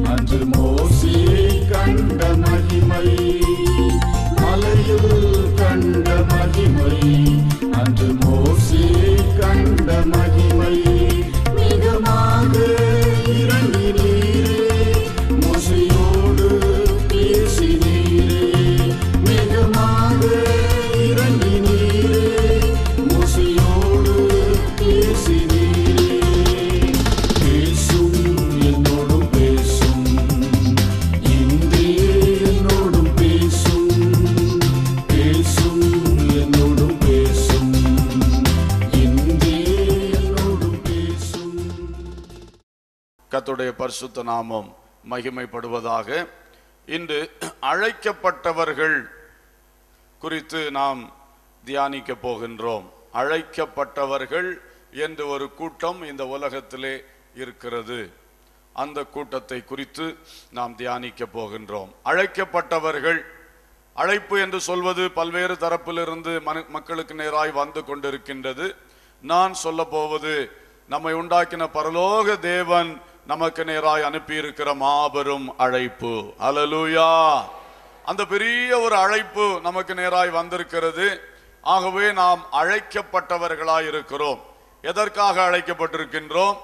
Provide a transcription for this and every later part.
அன்று மோசி கண்ட மகிமை மலையில் கண்ட மகிமை அன்று மோசி கண்ட மகிமை மிகமாக இறங்கினீரே மோசையோடு பேசினீரே மிகமாக இறங்கினீரே மோசையோடு பேசினீரே பேசும் என்னோடும் பேசும் இன்றே என்னோடும் பேசும் பேசும் என்னோடும் பேசும் இன்றே என்னோடும் பேசும் கர்த்தருடைய பரிசுத்த நாமம் மகிமைப்படுவதாக இன்று அழைக்கப்பட்டவர்கள் குறித்து நாம் தியானிக்க போகின்றோம் அழைக்கப்பட்டவர்கள் என்று ஒரு கூட்டம் இந்த உலகத்திலே இருக்கிறது அந்த கூட்டத்தை குறித்து நாம் தியானிக்க போகின்றோம் அழைக்கப்பட்டவர்கள் அழைப்பு என்று சொல்வது பல்வேறு தரப்பிலிருந்து மனு- மக்களுக்கு நேராய் வந்து கொண்டிருக்கின்றது நான் சொல்ல போவது நம்மை உண்டாக்கின பரலோக தேவன் நமக்கு நேராய் அனுப்பியிருக்கிற மாபெரும் அழைப்பு அலலூயா அந்த பெரிய ஒரு அழைப்பு நமக்கு நேராய் வந்திருக்கிறது ஆகவே நாம் அழைக்கப்பட்டவர்களாய் இருக்கிறோம் எதற்காக அழைக்கப்பட்டிருக்கின்றோம்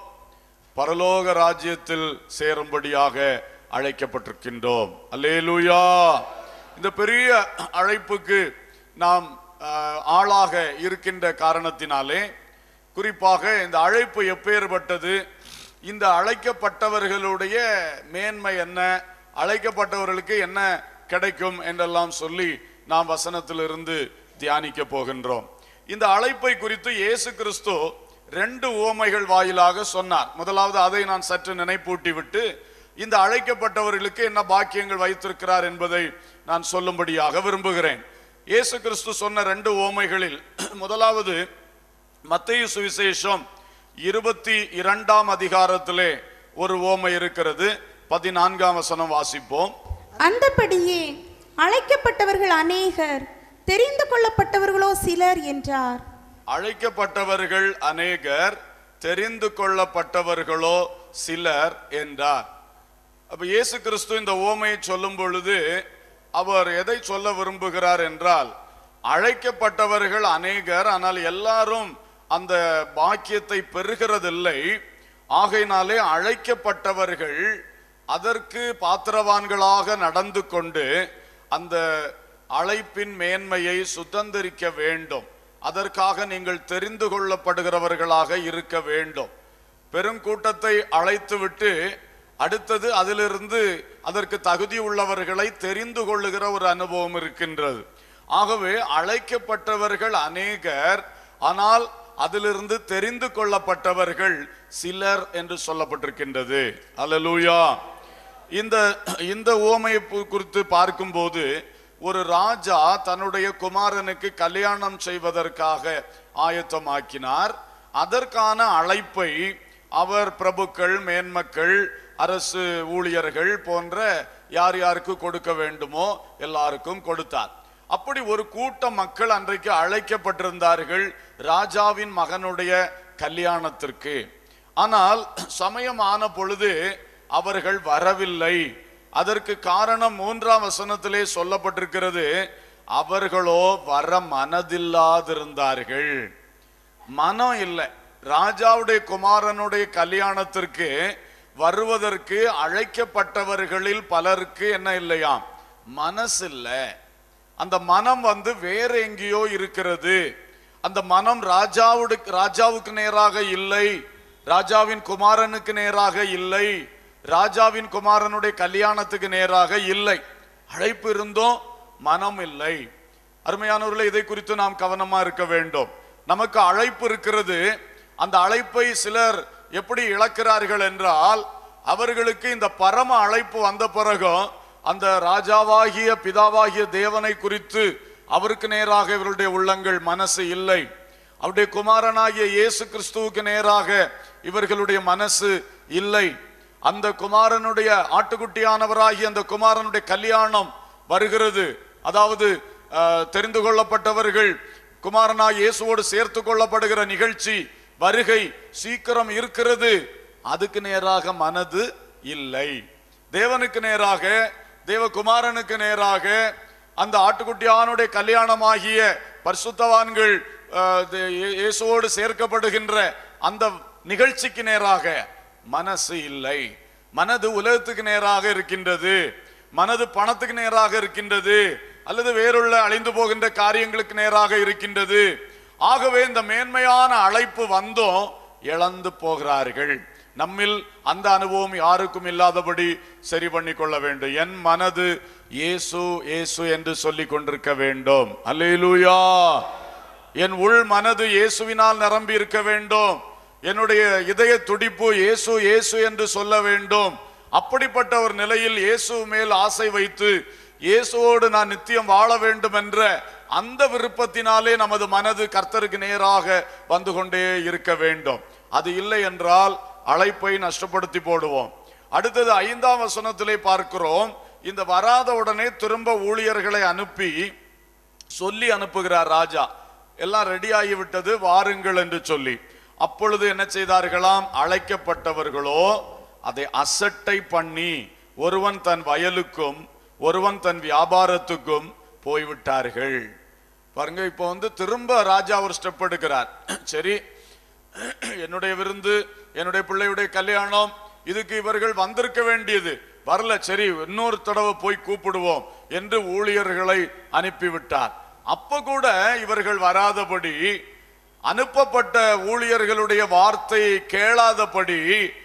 பரலோக ராஜ்யத்தில் சேரும்படியாக அழைக்கப்பட்டிருக்கின்றோம் அல்லேலூயா இந்த பெரிய அழைப்புக்கு நாம் அஹ், ஆளாக இருக்கின்ற காரணத்தினாலே குறிப்பாக இந்த அழைப்பு எப்பேற்பட்டது இந்த அழைக்கப்பட்டவர்களுடைய மேன்மை என்ன அழைக்கப்பட்டவர்களுக்கு என்ன கிடைக்கும் என்றெல்லாம் சொல்லி நாம் வசனத்திலிருந்து தியானிக்க போகின்றோம் இந்த அழைப்பை குறித்து இயேசு கிறிஸ்து ரெண்டு உவமைகள் வாயிலாக சொன்னார் முதலாவது அதை நான் சற்று நினைப்பூட்டி விட்டு இந்த அழைக்கப்பட்டவர்களுக்கு என்ன பாக்கியங்கள் வைத்திருக்கிறார் என்பதை நான் சொல்லும்படியாக விரும்புகிறேன் இயேசு கிறிஸ்து சொன்ன ரெண்டு உவமைகளில் முதலாவது மத்தேயு சுவிசேஷம் இருபத்தி இரண்டாம் அதிகாரத்திலே ஒரு ஓமை இருக்கிறது பதினான்காம் வசனம் வாசிப்போம் அந்தபடியே அழைக்கப்பட்டவர்கள் அநேகர் தெரிந்து கொள்ளப்பட்டவர்களோ சிலர் என்றார் அழைக்கப்பட்டவர்கள் அநேகர் தெரிந்து கொள்ளப்பட்டவர்களோ சிலர் என்றார் அப்ப இயேசு கிறிஸ்து இந்த ஓமையை சொல்லும் பொழுது அவர் எதை சொல்ல விரும்புகிறார் என்றால் அழைக்கப்பட்டவர்கள் அநேகர் ஆனால் எல்லாரும் அந்த பாக்கியத்தை பெறுகிறதில்லை ஆகையினாலே அழைக்கப்பட்டவர்கள் அதற்கு பாத்திரவான்களாக நடந்து கொண்டு அந்த அழைப்பின் மேன்மையை சுதந்திரிக்க வேண்டும் அதற்காக நீங்கள் தெரிந்து கொள்ளப்படுகிறவர்களாக இருக்க வேண்டும் பெருங்கூட்டத்தை அழைத்துவிட்டு அடுத்தது அதிலிருந்து அதற்கு தகுதி உள்ளவர்களை தெரிந்து கொள்ளுகிற ஒரு அனுபவம் இருக்கின்றது ஆகவே அழைக்கப்பட்டவர்கள் அநேகர் ஆனால் அதிலிருந்து தெரிந்து கொள்ளப்பட்டவர்கள் சிலர் என்று சொல்லப்பட்டிருக்கின்றது அல்லேலூயா இந்த இந்த ஓமையை கு- குறித்து பார்க்கும்போது ஒரு ராஜா தன்னுடைய குமாரனுக்கு கல்யாணம் செய்வதற்காக ஆயத்தமாக்கினார் அதற்கான அழைப்பை அவர் பிரபுக்கள் மேன்மக்கள் அரசு ஊழியர்கள் போன்ற யார் யாருக்கு கொடுக்க வேண்டுமோ எல்லாருக்கும் கொடுத்தார் அப்படி ஒரு கூட்ட மக்கள் அன்றைக்கு அழைக்கப்பட்டிருந்தார்கள் ராஜாவின் மகனுடைய கல்யாணத்திற்கு ஆனால் சமயம் ஆன பொழுது அவர்கள் வரவில்லை அதற்கு காரணம் மூன்றாம் வசனத்திலே சொல்லப்பட்டிருக்கிறது அவர்களோ வர மனதில்லாதிருந்தார்கள் மனம் இல்லை ராஜாவுடைய குமாரனுடைய கல்யாணத்திற்கு வருவதற்கு அழைக்கப்பட்டவர்களில் பலருக்கு என்ன இல்லையாம் மனசு இல்லை அந்த மனம் வந்து வேற எங்கேயோ இருக்கிறது அந்த மனம் ராஜாவுடு ராஜாவுக்கு நேராக இல்லை ராஜாவின் குமாரனுக்கு நேராக இல்லை ராஜாவின் குமாரனுடைய கல்யாணத்துக்கு நேராக இல்லை அழைப்பு இருந்தும் மனம் இல்லை அருமையானவர்களே இதை குறித்து நாம் கவனமா இருக்க வேண்டும் நமக்கு அழைப்பு இருக்கிறது அந்த அழைப்பை சிலர் எப்படி இழக்கிறார்கள் என்றால் அவர்களுக்கு இந்த பரம அழைப்பு வந்த பிறகும் அந்த ராஜாவாகிய பிதாவாகிய தேவனை குறித்து அவருக்கு நேராக இவருடைய உள்ளங்கள் மனசு இல்லை அவருடைய குமாரனாகிய இயேசு கிறிஸ்துவுக்கு நேராக இவர்களுடைய மனசு இல்லை அந்த குமாரனுடைய ஆட்டுக்குட்டியானவராகிய அந்த குமாரனுடைய கல்யாணம் வருகிறது அதாவது அஹ், தெரிந்து கொள்ளப்பட்டவர்கள் குமாரனாய் இயேசுவோடு சேர்த்து கொள்ளப்படுகிற நிகழ்ச்சி வருகை சீக்கிரம் இருக்கிறது அதுக்கு நேராக மனது இல்லை தேவனுக்கு நேராக தேவகுமாரனுக்கு நேராக அந்த ஆட்டுக்குட்டியானுடைய கல்யாணமாகிய பரிசுத்தவான்கள் அஹ், தே- இயே- இயேசுவோடு சேர்க்கப்படுகின்ற அந்த நிகழ்ச்சிக்கு நேராக மனசு இல்லை மனது உலகத்துக்கு நேராக இருக்கின்றது மனது பணத்துக்கு நேராக இருக்கின்றது அல்லது வேறுள்ள அழிந்து போகின்ற காரியங்களுக்கு நேராக இருக்கின்றது ஆகவே இந்த மேன்மையான அழைப்பு வந்தோம் இழந்து போகிறார்கள் நம்மில் அந்த அனுபவம் யாருக்கும் இல்லாதபடி சரி பண்ணி கொள்ள வேண்டும் என் மனது இயேசு இயேசு என்று சொல்லிக் கொண்டிருக்க வேண்டும் அல்லேலூயா என் உள் மனது இயேசுவினால் நிரம்பி இருக்க வேண்டும் என்னுடைய இதய துடிப்பு இயேசு இயேசு என்று சொல்ல வேண்டும் அப்படிப்பட்ட ஒரு நிலையில் இயேசு மேல் ஆசை வைத்து இயேசுவோடு நான் நித்தியம் வாழ வேண்டும் என்ற அந்த விருப்பத்தினாலே நமது மனது கர்த்தருக்கு நேராக வந்து கொண்டே இருக்க வேண்டும் அது இல்லை என்றால் அழைப்பை நஷ்டப்படுத்தி போடுவோம் அடுத்தது ஐந்தாம் வசனத்திலே பார்க்கிறோம் இந்த வராத உடனே திரும்ப ஊழியர்களை அனுப்பி சொல்லி அனுப்புகிறார் ராஜா எல்லாம் ரெடி ஆகிவிட்டது வாருங்கள் என்று சொல்லி அப்பொழுது என்ன செய்தார்களாம் அழைக்கப்பட்டவர்களோ அதை அசட்டை பண்ணி ஒருவன் தன் வயலுக்கும் ஒருவன் தன் வியாபாரத்துக்கும் போய்விட்டார்கள் பாருங்க இப்போ வந்து திரும்ப ராஜா ஒரு ஸ்டெப் எடுக்கிறார் சரி என்னுடைய விருந்து என்னுடைய பிள்ளையுடைய கல்யாணம் இதுக்கு இவர்கள் வந்திருக்க வேண்டியது வரல சரி இன்னொரு தடவை போய் கூப்பிடுவோம் என்று ஊழியர்களை அனுப்பிவிட்டார் அப்ப கூட இவர்கள் வராதபடி அனுப்பப்பட்ட ஊழியர்களுடைய வார்த்தையை கேளாதபடி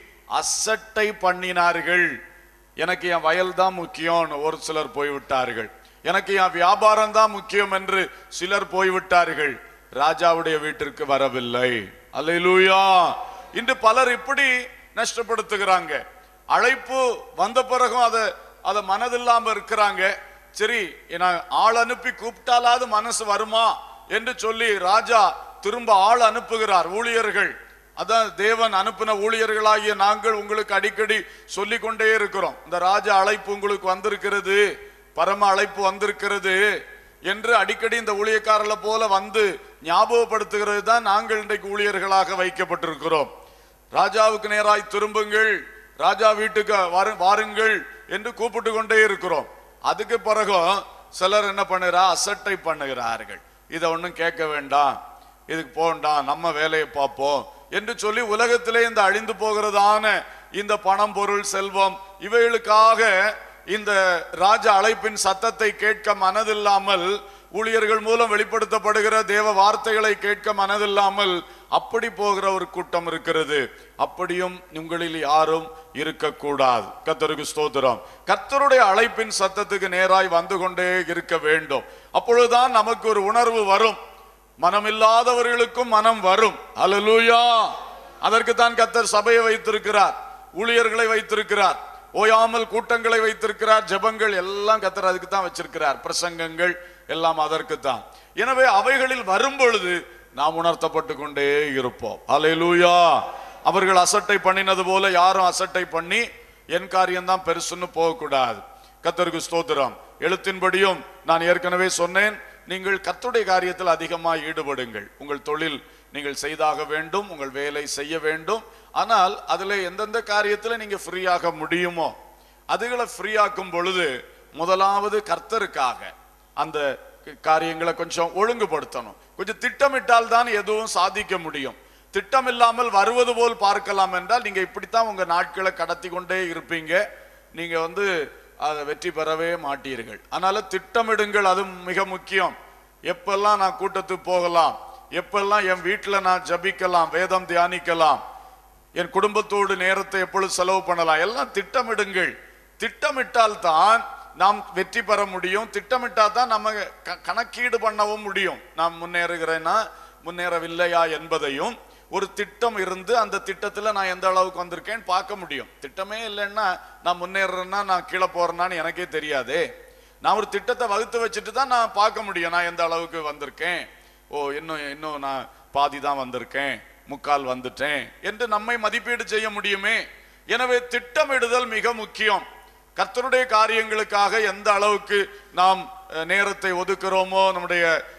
அசட்டை பண்ணினார்கள் எனக்கு என் வயல் தான் முக்கியம் ஒரு சிலர் போய்விட்டார்கள் எனக்கு என் வியாபாரம் தான் முக்கியம் என்று சிலர் போய்விட்டார்கள் ராஜாவுடைய வீட்டிற்கு வரவில்லை அல்லேலூயா இன்று பலர் இப்படி நஷ்டப்படுத்துகிறாங்க அழைப்பு வந்த பிறகும் அதை அதை மனதில்லாம இருக்கிறாங்க சரி நான் ஆள் அனுப்பி கூப்பிட்டாலாவது மனசு வருமா என்று சொல்லி ராஜா திரும்ப ஆள் அனுப்புகிறார் ஊழியர்கள் அதான் தேவன் அனுப்பின ஊழியர்களாகிய நாங்கள் உங்களுக்கு அடிக்கடி சொல்லிக் கொண்டே இருக்கிறோம் இந்த ராஜா அழைப்பு உங்களுக்கு வந்திருக்கிறது பரம அழைப்பு வந்திருக்கிறது என்று அடிக்கடி இந்த ஊழியக்காரர்களை போல வந்து ஞாபகப்படுத்துகிறது தான் நாங்கள் இன்றைக்கு ஊழியர்களாக வைக்கப்பட்டிருக்கிறோம் ராஜாவுக்கு நேராய் திரும்புங்கள் ராஜா வீட்டுக்கு வாரு- வாருங்கள் என்று கூப்பிட்டு கொண்டே இருக்கிறோம் அதுக்கு பிறகும் சிலர் என்ன பண்ணுறா அசட்டை பண்ணுகிறார்கள் இதை ஒன்றும் கேட்க வேண்டாம் இதுக்கு போண்டாம் நம்ம வேலையை பார்ப்போம் என்று சொல்லி உலகத்திலே இந்த அழிந்து போகிறதான இந்த பணம் பொருள் செல்வம் இவைகளுக்காக இந்த ராஜ அழைப்பின் சத்தத்தை கேட்க மனதில்லாமல் ஊழியர்கள் மூலம் வெளிப்படுத்தப்படுகிற தேவ வார்த்தைகளை கேட்க மனதில்லாமல் அப்படி போகிற ஒரு கூட்டம் இருக்கிறது அப்படியும் உங்களில் யாரும் இருக்கக்கூடாது கர்த்தருக்கு ஸ்தோத்திரம் கர்த்தருடைய அழைப்பின் சத்தத்துக்கு நேராய் வந்து கொண்டே இருக்க வேண்டும் அப்பொழுதுதான் நமக்கு ஒரு உணர்வு வரும் மனமில்லாதவர்களுக்கும் மனம் வரும் அல்லேலூயா அதற்கு தான் கர்த்தர் சபையை வைத்திருக்கிறார் ஊழியர்களை வைத்திருக்கிறார் ஓயாமல் கூட்டங்களை வைத்திருக்கிறார் ஜெபங்கள் எல்லாம் கர்த்தர் அதுக்கு தான் வச்சிருக்கிறார் பிரசங்கங்கள் எல்லாம் அதற்கு தான் எனவே அவைகளில் வரும் பொழுது நாம் உணர்த்தப்பட்டு கொண்டே இருப்போம் அல்லேலூயா அவர்கள் அசட்டை பண்ணினது போல யாரும் அசட்டை பண்ணி என் காரியம்தான் பெருசுன்னு போகக்கூடாது கத்தருக்கு ஸ்தோத்திரம் எழுத்தின்படியும் நான் ஏற்கனவே சொன்னேன் நீங்கள் கர்த்தருடைய காரியத்தில் அதிகமாக ஈடுபடுங்கள் உங்கள் தொழில் நீங்கள் செய்தாக வேண்டும் உங்கள் வேலை செய்ய வேண்டும் ஆனால் அதில் எந்தெந்த காரியத்தில் நீங்க ஃப்ரீயாக முடியுமோ அதுகளை ஃப்ரீயாக்கும் பொழுது முதலாவது கர்த்தருக்காக அந்த காரியங்களை கொஞ்சம் ஒழுங்குபடுத்தணும் கொஞ்சம் திட்டமிட்டால் தான் எதுவும் சாதிக்க முடியும் திட்டம் இல்லாமல் வருவது போல் பார்க்கலாம் என்றால் நீங்க இப்படித்தான் உங்க நாட்களை கடத்தி கொண்டே இருப்பீங்க நீங்க வந்து அதை வெற்றி பெறவே மாட்டீர்கள் அதனால திட்டமிடுங்கள் அது மிக முக்கியம் எப்பெல்லாம் நான் கூட்டத்துக்கு போகலாம் எப்பெல்லாம் என் வீட்டில் நான் ஜபிக்கலாம் வேதம் தியானிக்கலாம் என் குடும்பத்தோடு நேரத்தை எப்பொழுது செலவு பண்ணலாம் எல்லாம் திட்டமிடுங்கள் திட்டமிட்டால் தான் நாம் வெற்றி பெற முடியும் திட்டமிட்டால் தான் நம்ம க- கணக்கீடு பண்ணவும் முடியும் நான் முன்னேறுகிறேன்னா முன்னேறவில்லையா என்பதையும் ஒரு திட்டம் இருந்து அந்த திட்டத்தில் நான் எந்த அளவுக்கு வந்திருக்கேன்னு பார்க்க முடியும் திட்டமே இல்லைன்னா நான் முன்னேறேன்னா நான் கீழே போறேன்னான்னு எனக்கே தெரியாதே நான் ஒரு திட்டத்தை வகுத்து வச்சுட்டு தான் நான் பார்க்க முடியும் நான் எந்த அளவுக்கு வந்திருக்கேன் ஓ இன்னும் இன்னும் நான் பாதி தான் வந்திருக்கேன் முக்கால் வந்துட்டேன் என்று நம்மை மதிப்பீடு செய்ய முடியுமே எனவே திட்டமிடுதல் மிக முக்கியம் கர்த்தருடைய காரியங்களுக்காக எந்த அளவுக்கு நாம் அஹ், நேரத்தை ஒதுக்குறோமோ நம்முடைய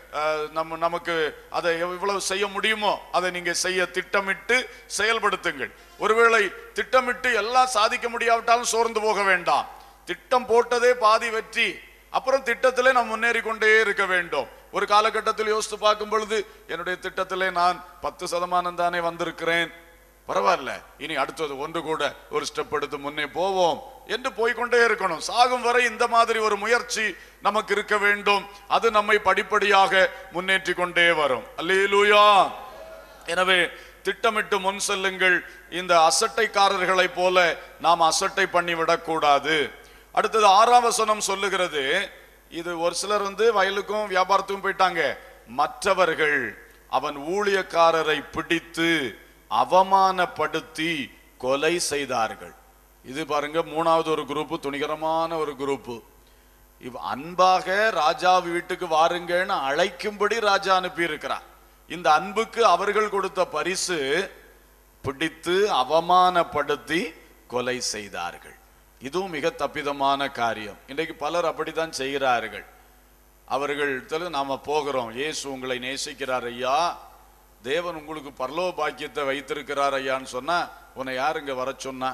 அஹ், நம்ம நமக்கு அதை எவ்வளவு செய்ய முடியுமோ அதை நீங்க செய்ய திட்டமிட்டு செயல்படுத்துங்கள் ஒருவேளை திட்டமிட்டு எல்லாம் சாதிக்க முடியாவிட்டாலும் சோர்ந்து போக வேண்டாம் திட்டம் போட்டதே பாதி வெற்றி அப்புறம் திட்டத்திலே நாம் முன்னேறி கொண்டே இருக்க வேண்டும் ஒரு காலகட்டத்தில் யோசித்து பார்க்கும் பொழுது என்னுடைய திட்டத்திலே நான் பத்து சதமானம் தானே வந்திருக்கிறேன் பரவாயில்ல இனி அடுத்தது ஒன்று கூட ஒரு ஸ்டெப் எடுத்து முன்னே போவோம் என்று போய்க்கொண்டே இருக்கணும் சாகும் வரை இந்த மாதிரி ஒரு முயற்சி நமக்கு இருக்க வேண்டும் அது நம்மை படிப்படியாக முன்னேற்றி கொண்டே வரும் அல்லேலூயா எனவே திட்டமிட்டு முன் செல்லுங்கள் இந்த அசட்டைக்காரர்களைப் போல நாம் அசட்டை பண்ணி விடக்கூடாது அடுத்தது ஆறாம் வசனம் சொல்லுகிறது இது ஒரு சிலர் வந்து வயலுக்கும் வியாபாரத்துக்கும் போயிட்டாங்க மற்றவர்கள் அவன் ஊழியக்காரரை பிடித்து அவமானப்படுத்தி கொலை செய்தார்கள் இது பாருங்க மூணாவது ஒரு குரூப் துணிகரமான ஒரு குரூப் இவ் அன்பாக ராஜா வீட்டுக்கு வாருங்கன்னு அழைக்கும்படி ராஜா அனுப்பி இருக்கிறார் இந்த அன்புக்கு அவர்கள் கொடுத்த பரிசு பிடித்து அவமானப்படுத்தி கொலை செய்தார்கள் இதுவும் மிக தப்பிதமான காரியம் இன்றைக்கு பலர் அப்படித்தான் செய்கிறார்கள் அவர்கள் தெரு- நாம போகிறோம் இயேசு உங்களை நேசிக்கிறார் ஐயா தேவன் உங்களுக்கு பரலோக பாக்கியத்தை வைத்திருக்கிறார் ஐயான்னு சொன்னா உன்னை யார் இங்க வர சொன்னா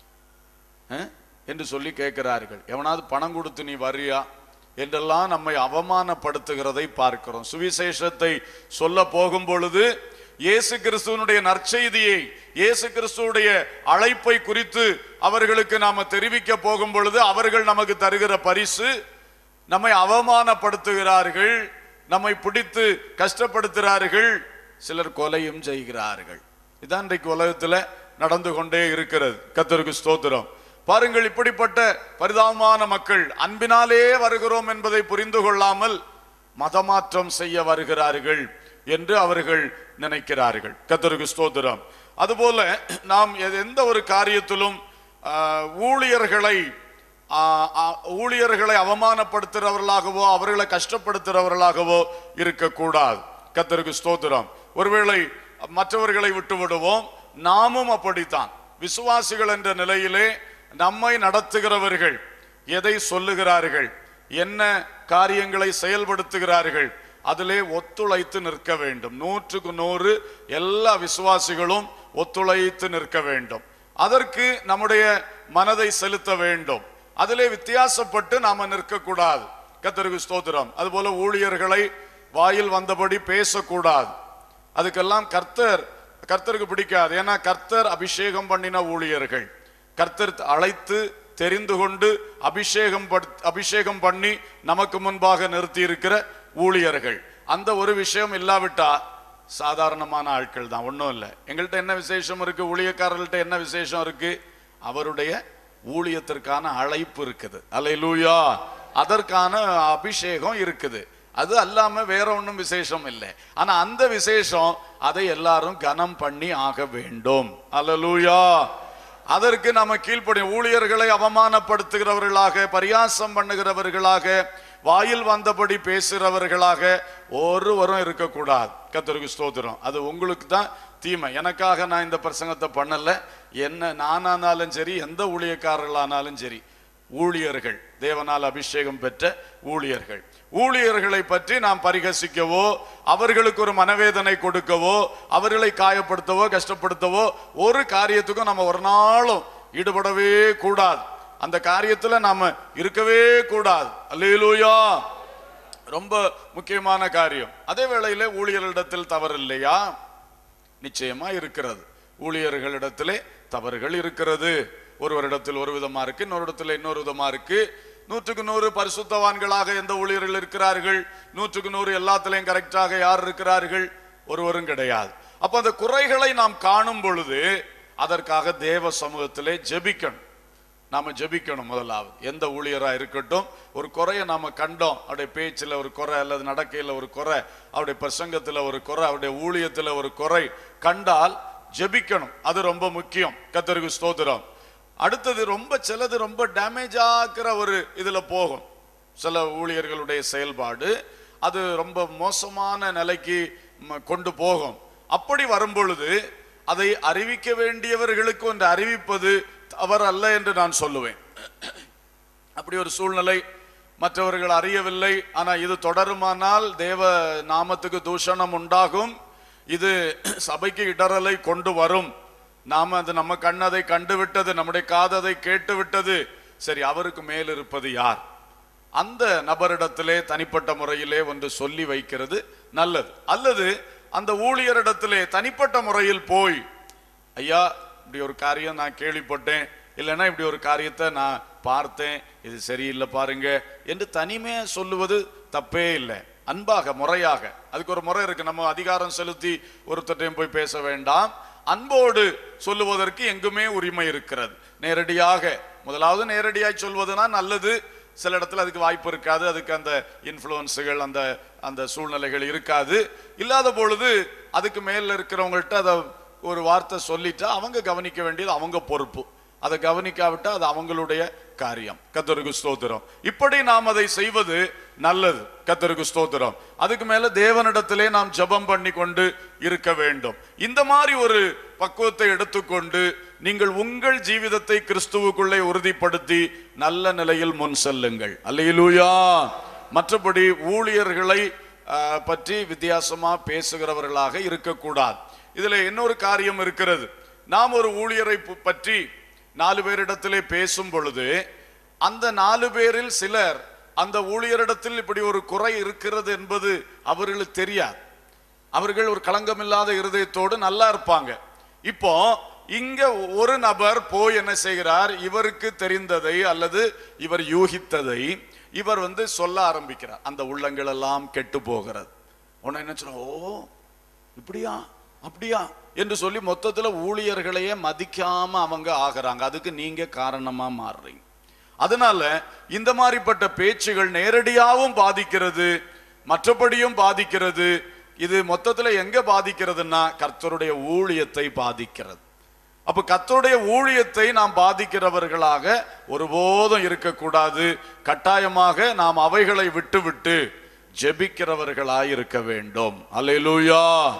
அஹ்? என்று சொல்லி கேட்கிறார்கள் எவனாவது பணம் கொடுத்து நீ வரியா என்றெல்லாம் நம்மை அவமானப்படுத்துகிறதை பார்க்கிறோம் சுவிசேஷத்தை சொல்ல போகும் பொழுது இயேசு கிறிஸ்துவனுடைய நற்செய்தியை இயேசு கிறிஸ்துவுடைய அழைப்பை குறித்து அவர்களுக்கு நாம தெரிவிக்க போகும் பொழுது அவர்கள் நமக்கு தருகிற பரிசு நம்மை அவமானப்படுத்துகிறார்கள் நம்மை பிடித்து கஷ்டப்படுத்துகிறார்கள் சிலர் கொலையும் செய்கிறார்கள் இதான் இன்றைக்கு உலகத்துல நடந்து கொண்டே இருக்கிறது கத்தருக்கு ஸ்தோத்திரம் பாருங்கள் இப்படிப்பட்ட பரிதாபமான மக்கள் அன்பினாலே வருகிறோம் என்பதை புரிந்து கொள்ளாமல் மதமாற்றம் செய்ய வருகிறார்கள் என்று அவர்கள் நினைக்கிறார்கள் கத்தருக்கு ஸ்தோத்திரம் அதுபோல நாம் எ- எந்த ஒரு காரியத்திலும் ஆஹ், ஊழியர்களை ஆஹ், ஆஹ், ஊழியர்களை அவமானப்படுத்துகிறவர்களாகவோ அவர்களை கஷ்டப்படுத்துகிறவர்களாகவோ இருக்கக்கூடாது கத்தருக்கு ஸ்தோத்திரம் ஒருவேளை மற்றவர்களை விட்டு விடுவோம் நாமும் அப்படித்தான் விசுவாசிகள் என்ற நிலையிலே நம்மை நடத்துகிறவர்கள் எதை சொல்லுகிறார்கள் என்ன காரியங்களை செயல்படுத்துகிறார்கள் அதிலே ஒத்துழைத்து நிற்க வேண்டும் நூற்றுக்கு நூறு எல்லா விசுவாசிகளும் ஒத்துழைத்து நிற்க வேண்டும் அதற்கு நம்முடைய மனதை செலுத்த வேண்டும் அதிலே வித்தியாசப்பட்டு நாம நிற்கக்கூடாது கத்தருக்கு ஸ்தோத்திரம் அதுபோல ஊழியர்களை வாயில் வந்தபடி பேசக்கூடாது அதுக்கெல்லாம் கர்த்தர் கர்த்தருக்கு பிடிக்காது ஏன்னா கர்த்தர் அபிஷேகம் பண்ணின ஊழியர்கள் கர்த்தர் அழைத்து தெரிந்து கொண்டு அபிஷேகம் படுத்- அபிஷேகம் பண்ணி நமக்கு முன்பாக நிறுத்தி இருக்கிற ஊழியர்கள் அந்த ஒரு விஷயம் இல்லாவிட்டா சாதாரணமான ஆட்கள் தான் ஒன்றும் இல்லை எங்கள்கிட்ட என்ன விசேஷம் இருக்கு ஊழியக்காரர்கள்ட்ட என்ன விசேஷம் இருக்கு அவருடைய ஊழியத்திற்கான அழைப்பு இருக்குது அல்லேலூயா அதற்கான அபிஷேகம் இருக்குது அது அல்லாம வேற ஒண்ணும் விசேஷம் இல்லை ஆனா அந்த விசேஷம் அதை எல்லாரும் கனம் பண்ணி ஆக வேண்டும் அல்லேலூயா அதற்கு நம்ம கீழ்ப்படி ஊழியர்களை அவமானப்படுத்துகிறவர்களாக பரியாசம் பண்ணுகிறவர்களாக வாயில் வந்தபடி பேசுகிறவர்களாக ஒருவரும் இருக்கக்கூடாது கத்தருக்கு ஸ்தோத்திரம் அது உங்களுக்கு தான் தீமை எனக்காக நான் இந்த பிரசங்கத்தை பண்ணல என்ன நானானாலும் சரி எந்த ஊழியக்காரர்களானாலும் சரி ஊழியர்கள் தேவனால் அபிஷேகம் பெற்ற ஊழியர்கள் ஊழியர்களை பற்றி நாம் பரிகசிக்கவோ அவர்களுக்கு ஒரு மனவேதனை கொடுக்கவோ அவர்களை காயப்படுத்தவோ கஷ்டப்படுத்தவோ ஒரு காரியத்துக்கும் நம்ம ஒரு நாளும் ஈடுபடவே கூடாது அந்த காரியத்துல நாம இருக்கவே கூடாது அல்லேலூயா ரொம்ப முக்கியமான காரியம் அதே வேளையில ஊழியர்களிடத்தில் தவறு இல்லையா நிச்சயமா இருக்கிறது ஊழியர்களிடத்திலே தவறுகள் இருக்கிறது ஒருவரிடத்தில் ஒரு விதமா இருக்கு இன்னொரு இடத்துல இன்னொரு விதமா இருக்கு நூற்றுக்கு நூறு பரிசுத்தவான்களாக எந்த ஊழியர்கள் இருக்கிறார்கள் நூற்றுக்கு நூறு எல்லாத்திலையும் கரெக்டாக யார் இருக்கிறார்கள் ஒருவரும் கிடையாது அப்ப அந்த குறைகளை நாம் காணும் பொழுது அதற்காக தேவ சமூகத்திலே ஜெபிக்கணும் நாம ஜெபிக்கணும் முதலாவது எந்த ஊழியரா இருக்கட்டும் ஒரு குறைய நாம கண்டோம் அவருடைய பேச்சுல ஒரு குறை அல்லது நடக்கையில ஒரு குறை அவருடைய பிரசங்கத்துல ஒரு குறை அவருடைய ஊழியத்துல ஒரு குறை கண்டால் ஜெபிக்கணும் அது ரொம்ப முக்கியம் கத்தருக்கு ஸ்தோத்திரம் அடுத்தது ரொம்ப சிலது ரொம்ப டேமேஜ் ஆக்குற ஒரு இதுல போகும் சில ஊழியர்களுடைய செயல்பாடு அது ரொம்ப மோசமான நிலைக்கு ம, கொண்டு போகும் அப்படி வரும் பொழுது அதை அறிவிக்க வேண்டியவர்களுக்கு ஒன்று அறிவிப்பது தவறல்ல என்று நான் சொல்லுவேன் அப்படி ஒரு சூழ்நிலை மற்றவர்கள் அறியவில்லை ஆனா இது தொடருமானால் தேவ நாமத்துக்கு தூஷணம் உண்டாகும் இது சபைக்கு இடரலை கொண்டு வரும் நாம அது நம்ம கண்ணதை கண்டு விட்டது நம்முடைய காததை கேட்டு விட்டது சரி அவருக்கு மேல் இருப்பது யார் அந்த நபரிடத்திலே தனிப்பட்ட முறையிலே ஒன்று சொல்லி வைக்கிறது நல்லது அல்லது அந்த ஊழியரிடத்திலே தனிப்பட்ட முறையில் போய் ஐயா இப்படி ஒரு காரியம் நான் கேள்விப்பட்டேன் இல்லைன்னா இப்படி ஒரு காரியத்தை நான் பார்த்தேன் இது சரியில்லை பாருங்க என்று தனிமையா சொல்லுவது தப்பே இல்லை அன்பாக முறையாக அதுக்கு ஒரு முறை இருக்கு நம்ம அதிகாரம் செலுத்தி ஒருத்தட்டையும் போய் பேச வேண்டாம் அன்போடு சொல்லுவதற்கு எங்குமே உரிமை இருக்கிறது நேரடியாக முதலாவது நேரடியாய் சொல்வதுனா நல்லது சில இடத்துல அதுக்கு வாய்ப்பு இருக்காது அதுக்கு அந்த இன்ஃப்ளூயன்ஸுகள் அந்த அந்த சூழ்நிலைகள் இருக்காது இல்லாத பொழுது அதுக்கு மேல இருக்கிறவங்கள்ட்ட அதை ஒரு வார்த்தை சொல்லிட்டா அவங்க கவனிக்க வேண்டியது அவங்க பொறுப்பு அதை கவனிக்காவிட்டா அது அவங்களுடைய காரியம் கத்தருக்கு ஸ்தோத்திரம் இப்படி நாம் அதை செய்வது நல்லது கத்தருக்கு ஸ்தோத்திரம் அதுக்கு மேல தேவனிடத்திலே நாம் ஜெபம் பண்ணி கொண்டு இருக்க வேண்டும் இந்த மாதிரி ஒரு பக்குவத்தை எடுத்துக்கொண்டு நீங்கள் உங்கள் ஜீவிதத்தை கிறிஸ்துவுக்குள்ளே உறுதிப்படுத்தி நல்ல நிலையில் முன் செல்லுங்கள் அல்லேலூயா மற்றபடி ஊழியர்களை ஆஹ், பற்றி வித்தியாசமா பேசுகிறவர்களாக இருக்கக்கூடாது இதுல இன்னொரு காரியம் இருக்கிறது நாம் ஒரு ஊழியரை பு- பற்றி நாலு பேரிடத்திலே பேசும் பொழுது அந்த நாலு பேரில் சிலர் அந்த ஊழியரிடத்தில் இப்படி ஒரு குறை இருக்கிறது என்பது அவர்களுக்கு தெரியாது அவர்கள் ஒரு களங்கமில்லாத இருதயத்தோடு நல்லா இருப்பாங்க இப்போ இங்க ஒரு நபர் போய் என்ன செய்கிறார் இவருக்கு தெரிந்ததை அல்லது இவர் யூகித்ததை இவர் வந்து சொல்ல ஆரம்பிக்கிறார் அந்த உள்ளங்கள் எல்லாம் கெட்டு போகிறது உடனே என்ன சொல்ற ஓ இப்படியா அப்படியா என்று சொல்லி மொத்தத்துல ஊழியர்களையே மதிக்காம அவங்க ஆகுறாங்க அதுக்கு நீங்க காரணமா மாறுறீங்க அதனால இந்த மாதிரிப்பட்ட பேச்சுகள் நேரடியாகவும் பாதிக்கிறது மற்றபடியும் பாதிக்கிறது இது மொத்தத்துல எங்க பாதிக்கிறதுன்னா கர்த்தருடைய ஊழியத்தை பாதிக்கிறது அப்ப கர்த்தருடைய ஊழியத்தை நாம் பாதிக்கிறவர்களாக ஒருபோதும் இருக்கக்கூடாது கட்டாயமாக நாம் அவைகளை விட்டுவிட்டு ஜெபிக்கிறவர்களாய் இருக்க வேண்டும் அல்லேலூயா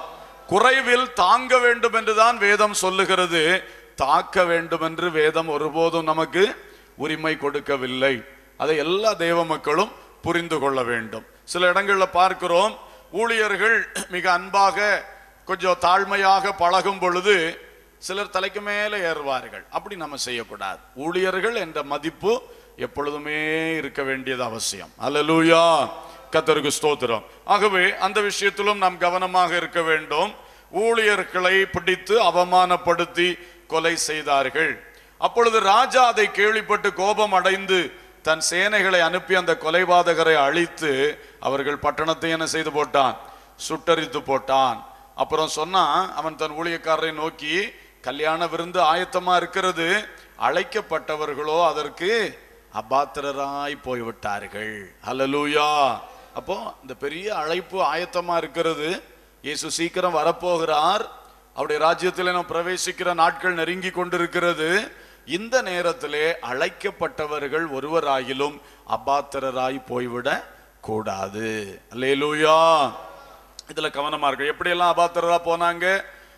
குறைவில் தாங்க வேண்டும் என்றுதான் வேதம் சொல்லுகிறது தாக்க வேண்டும் என்று வேதம் ஒருபோதும் நமக்கு உரிமை கொடுக்கவில்லை அதை எல்லா தேவ மக்களும் புரிந்து கொள்ள வேண்டும் சில இடங்கள்ல பார்க்கிறோம் ஊழியர்கள் மிக அன்பாக கொஞ்சம் தாழ்மையாக பழகும் பொழுது சிலர் தலைக்கு மேலே ஏறுவார்கள் அப்படி நம்ம செய்யக்கூடாது ஊழியர்கள் என்ற மதிப்பு எப்பொழுதுமே இருக்க வேண்டியது அவசியம் அல்லேலூயா கத்தருக்கு ஸ்தோத்திரம் ஆகவே அந்த விஷயத்திலும் நாம் கவனமாக இருக்க வேண்டும் ஊழியர்களை பிடித்து அவமானப்படுத்தி கொலை செய்தார்கள் அப்பொழுது ராஜா அதை கேள்விப்பட்டு கோபம் அடைந்து தன் சேனைகளை அனுப்பி அந்த கொலைபாதகரை அழித்து அவர்கள் பட்டணத்தை என்ன செய்து போட்டான் சுட்டரித்து போட்டான் அப்புறம் சொன்னா அவன் தன் ஊழியக்காரரை நோக்கி கல்யாண விருந்து ஆயத்தமா இருக்கிறது அழைக்கப்பட்டவர்களோ அதற்கு அபாத்திரராய் போய்விட்டார்கள் ஹalleluya அப்போ இந்த பெரிய அழைப்பு ஆயத்தமா இருக்கிறது இயேசு சீக்கிரம் வரப்போகிறார் அவருடைய ராஜ்யத்தில் நாம் பிரவேசிக்கிற நாட்கள் நெருங்கி கொண்டிருக்கிறது இந்த நேரத்திலே அழைக்கப்பட்டவர்கள் ஒருவராயிலும் அபாத்திரராய் போய்விட கூடாது அல்லேலூயா இதுல கவனமா இருக்கு எப்படியெல்லாம் அபாத்திரரா போனாங்க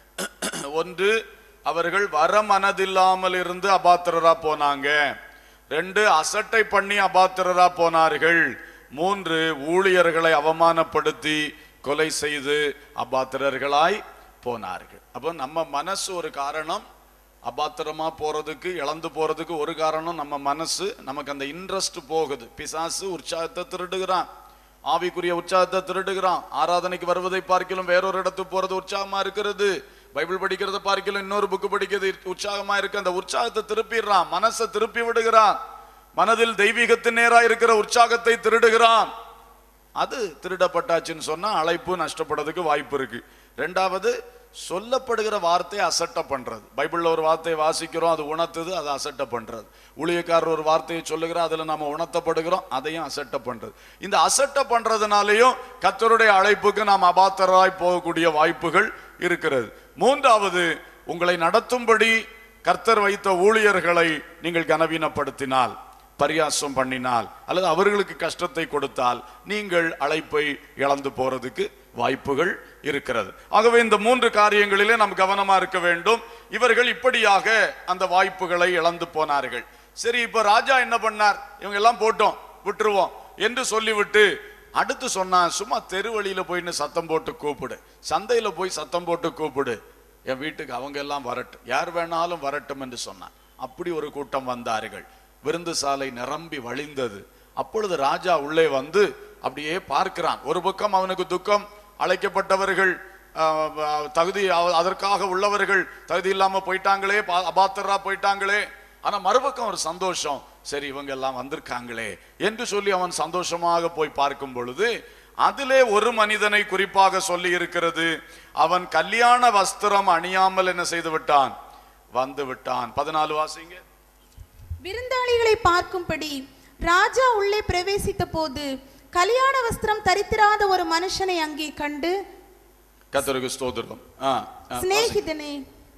ஒன்று அவர்கள் வர மனதில்லாமல் இருந்து அபாத்திரரா போனாங்க ரெண்டு அசட்டை பண்ணி அபாத்திரரா போனார்கள் மூன்று ஊழியர்களை அவமானப்படுத்தி கொலை செய்து அபாத்திரர்களாய் போனார்கள் அப்போ நம்ம மனசு ஒரு காரணம் அபாத்திரமா போறதுக்கு இழந்து போறதுக்கு ஒரு காரணம் நம்ம மனசு நமக்கு அந்த இன்ட்ரெஸ்ட் போகுது பிசாசு உற்சாகத்தை திருடுகிறான் ஆவிக்குரிய உற்சாகத்தை திருடுகிறான் ஆராதனைக்கு வருவதை பார்க்கிலும் வேறொரு இடத்துக்கு போறது உற்சாகமா இருக்கிறது பைபிள் படிக்கிறத பார்க்கிலும் இன்னொரு புக்கு படிக்கிறது உற்சாகமா இருக்கு அந்த உற்சாகத்தை திருப்பிடுறான் மனசை திருப்பி விடுகிறான் மனதில் தெய்வீகத்தின் நேரா இருக்கிற உற்சாகத்தை திருடுகிறான் அது திருடப்பட்டாச்சுன்னு சொன்னா அழைப்பு நஷ்டப்படுறதுக்கு வாய்ப்பு இருக்கு ரெண்டாவது சொல்லப்படுகிற வார்த்தையை அசட்டை பண்றது பைபிள்ல ஒரு வார்த்தையை வாசிக்கிறோம் அது உணர்த்துது அதை அசட்டை பண்றது ஊழியக்காரர் ஒரு வார்த்தையை சொல்லுகிறோம் அதுல நம்ம உணர்த்தப்படுகிறோம் அதையும் அசட்டை பண்றது இந்த அசட்டை பண்றதுனாலையும் கர்த்தருடைய அழைப்புக்கு நாம் அபாத்தராய் போகக்கூடிய வாய்ப்புகள் இருக்கிறது மூன்றாவது உங்களை நடத்தும்படி கர்த்தர் வைத்த ஊழியர்களை நீங்கள் கனவீனப்படுத்தினால் பரியாசம் பண்ணினால் அல்லது அவர்களுக்கு கஷ்டத்தை கொடுத்தால் நீங்கள் அழைப்பை இழந்து போறதுக்கு வாய்ப்புகள் இருக்கிறது ஆகவே இந்த மூன்று காரியங்களிலே நாம் கவனமா இருக்க வேண்டும் இவர்கள் இப்படியாக அந்த வாய்ப்புகளை இழந்து போனார்கள் சரி இப்ப ராஜா என்ன பண்ணார் இவங்க எல்லாம் போட்டோம் விட்டுருவோம் என்று சொல்லிவிட்டு அடுத்து சொன்னான் சும்மா தெரு வழியில போயின்னு சத்தம் போட்டு கூப்பிடு சந்தையில போய் சத்தம் போட்டு கூப்பிடு என் வீட்டுக்கு அவங்க எல்லாம் வரட்டும் யார் வேணாலும் வரட்டும் என்று சொன்னான் அப்படி ஒரு கூட்டம் வந்தார்கள் விருந்து சாலை நிரம்பி வழிந்தது அப்பொழுது ராஜா உள்ளே வந்து அப்படியே பார்க்கிறான் ஒரு பக்கம் அவனுக்கு துக்கம் அழைக்கப்பட்டவர்கள் ஆஹ், ஆஹ், தகுதி அவ- அதற்காக உள்ளவர்கள் தகுதி இல்லாம போயிட்டாங்களே பா- அபாத்திரா போயிட்டாங்களே ஆனா மறுபக்கம் ஒரு சந்தோஷம் சரி இவங்க எல்லாம் வந்திருக்காங்களே என்று சொல்லி அவன் சந்தோஷமாக போய் பார்க்கும் பொழுது அதிலே ஒரு மனிதனை குறிப்பாக சொல்லி இருக்கிறது அவன் கல்யாண வஸ்திரம் அணியாமல் என்ன செய்து விட்டான் வந்து விட்டான் பதினாலு வாசிங்க விருந்தாளிகளை பார்க்கும்படி ராஜா உள்ளே பிரவேசித்த போது கல்யாண வஸ்திரம் தரித்திராத ஒரு மனுஷனை அங்கே கண்டு கத்தருக்கு ஸ்தோத்திரம் ஆ, ஆ, சிநேகிதனே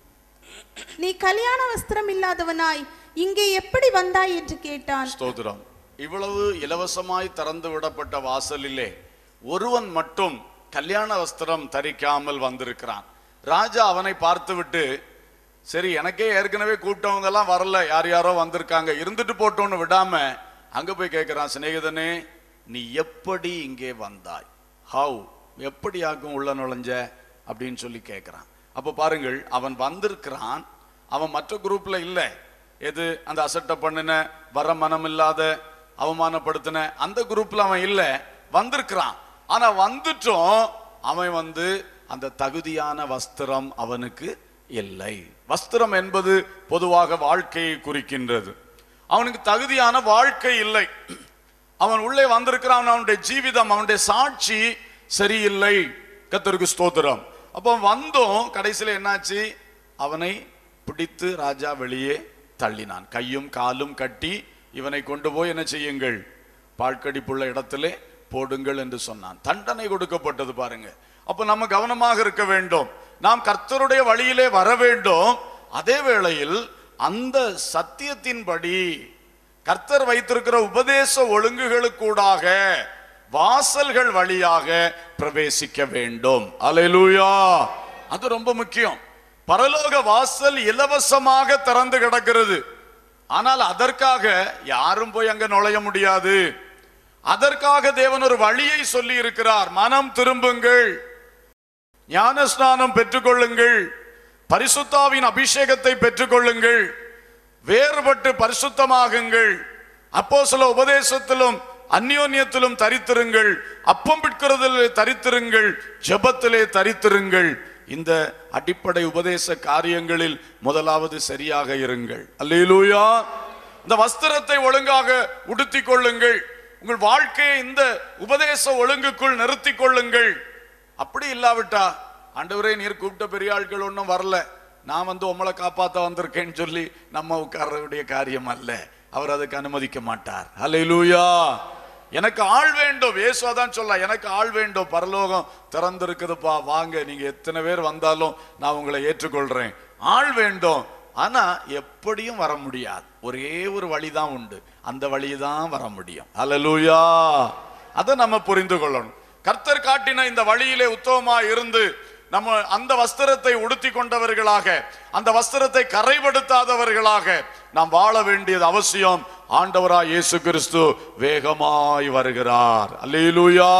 நீ கல்யாண வஸ்திரம் இல்லாதவனாய் இங்கே எப்படி வந்தாய் என்று கேட்டான் ஸ்தோத்திரம் இவ்வளவு இலவசமாய் திறந்து விடப்பட்ட வாசலிலே ஒருவன் மட்டும் கல்யாண வஸ்திரம் தரிக்காமல் வந்திருக்கிறான் ராஜா அவனை பார்த்துவிட்டு சரி எனக்கே ஏற்கனவே கூப்பிட்டவங்க எல்லாம் வரல யார் யாரோ வந்திருக்காங்க இருந்துட்டு போட்டோன்னு விடாம அங்க போய் கேட்கிறான் சிநேகிதனே நீ எப்படி இங்கே வந்தாய் ஹவு எப்படியாக்கும் உள்ள நுழைஞ்ச அப்படின்னு சொல்லி கேட்கிறான் அப்போ பாருங்கள் அவன் வந்திருக்கிறான் அவன் மற்ற குரூப்ல இல்லை எது அந்த அசட்டை பண்ணின வர மனம் இல்லாத அவமானப்படுத்தின அந்த குரூப்ல அவன் இல்ல வந்திருக்கிறான் ஆனா வந்துட்டும் அவன் வந்து அந்த தகுதியான வஸ்திரம் அவனுக்கு இல்லை வஸ்திரம் என்பது பொதுவாக வாழ்க்கையை குறிக்கின்றது அவனுக்கு தகுதியான வாழ்க்கை இல்லை அவன் உள்ளே வந்திருக்கிறான் அவனுடைய ஜீவிதம் அவனுடைய சாட்சி சரியில்லை கத்தருக்கு ஸ்தோத்திரம் அப்போ வந்தும் கடைசியில் என்னாச்சு அவனை பிடித்து ராஜா வெளியே தள்ளினான் கையும் காலும் கட்டி இவனை கொண்டு போய் என்ன செய்யுங்கள் பாழ்கடிப்புள்ள இடத்திலே போடுங்கள் என்று சொன்னான் தண்டனை கொடுக்கப்பட்டது பாருங்க அப்ப நம்ம கவனமாக இருக்க வேண்டும் நாம் கர்த்தருடைய வழியிலே வர வேண்டும் அதே வேளையில் அந்த சத்தியத்தின்படி கர்த்தர் வைத்திருக்கிற உபதேச ஒழுங்குகளுக்கூடாக வாசல்கள் வழியாக பிரவேசிக்க வேண்டும் அல்லேலூயா அது ரொம்ப முக்கியம் பரலோக வாசல் இலவசமாக திறந்து கிடக்கிறது ஆனால் அதற்காக யாரும் போய் அங்க நுழைய முடியாது அதற்காக தேவன் ஒரு வழியை சொல்லி இருக்கிறார் மனம் திரும்புங்கள் ஞானஸ்நானம் பெற்றுக்கொள்ளுங்கள் பரிசுத்தாவின் அபிஷேகத்தை பெற்றுக்கொள்ளுங்கள் வேறுபட்டு பரிசுத்தமாகுங்கள் அப்போ சில உபதேசத்திலும் அந்யோன்யத்திலும் தரித்திருங்கள் அப்பம் பிட்கிறதில் தரித்திருங்கள் ஜெபத்திலே தரித்திருங்கள் இந்த அடிப்படை உபதேச காரியங்களில் முதலாவது சரியாக இருங்கள் அல்லேலூயா இந்த வஸ்திரத்தை ஒழுங்காக உடுத்திக் கொள்ளுங்கள் உங்கள் வாழ்க்கையை இந்த உபதேச ஒழுங்குக்குள் நிறுத்திக் கொள்ளுங்கள் அப்படி இல்லாவிட்டா ஆண்டவரே நீர் கூப்பிட்ட பெரிய ஆட்கள் ஒன்றும் வரல நான் வந்து உங்களை காப்பாத்த வந்திருக்கேன்னு சொல்லி நம்ம உட்கார்றதுடைய காரியம் அல்ல அவர் அதுக்கு அனுமதிக்க மாட்டார் ஹalleluya எனக்கு ஆள் வேண்டும் இயேசுவாதான் சொல்ல எனக்கு ஆள் வேண்டும் பரலோகம் திறந்திருக்குதுப்பா வாங்க நீங்க எத்தனை பேர் வந்தாலும் நான் உங்களை ஏற்றுக்கொள்றேன் ஆள் வேண்டும் ஆனா எப்படியும் வர முடியாது ஒரே ஒரு வழிதான் உண்டு அந்த வழி தான் வர முடியும் ஹalleluya அதை நம்ம புரிந்து கொள்ளணும் கர்த்தர் காட்டின இந்த வழியிலே உத்தமமா இருந்து நம்ம அந்த வஸ்திரத்தை உடுத்தி கொண்டவர்களாக அந்த வஸ்திரத்தை கரைப்படுத்தாதவர்களாக நாம் வாழ வேண்டியது அவசியம் ஆண்டவராய் இயேசு கிறிஸ்து வேகமாய் வருகிறார் அல்லேலூயா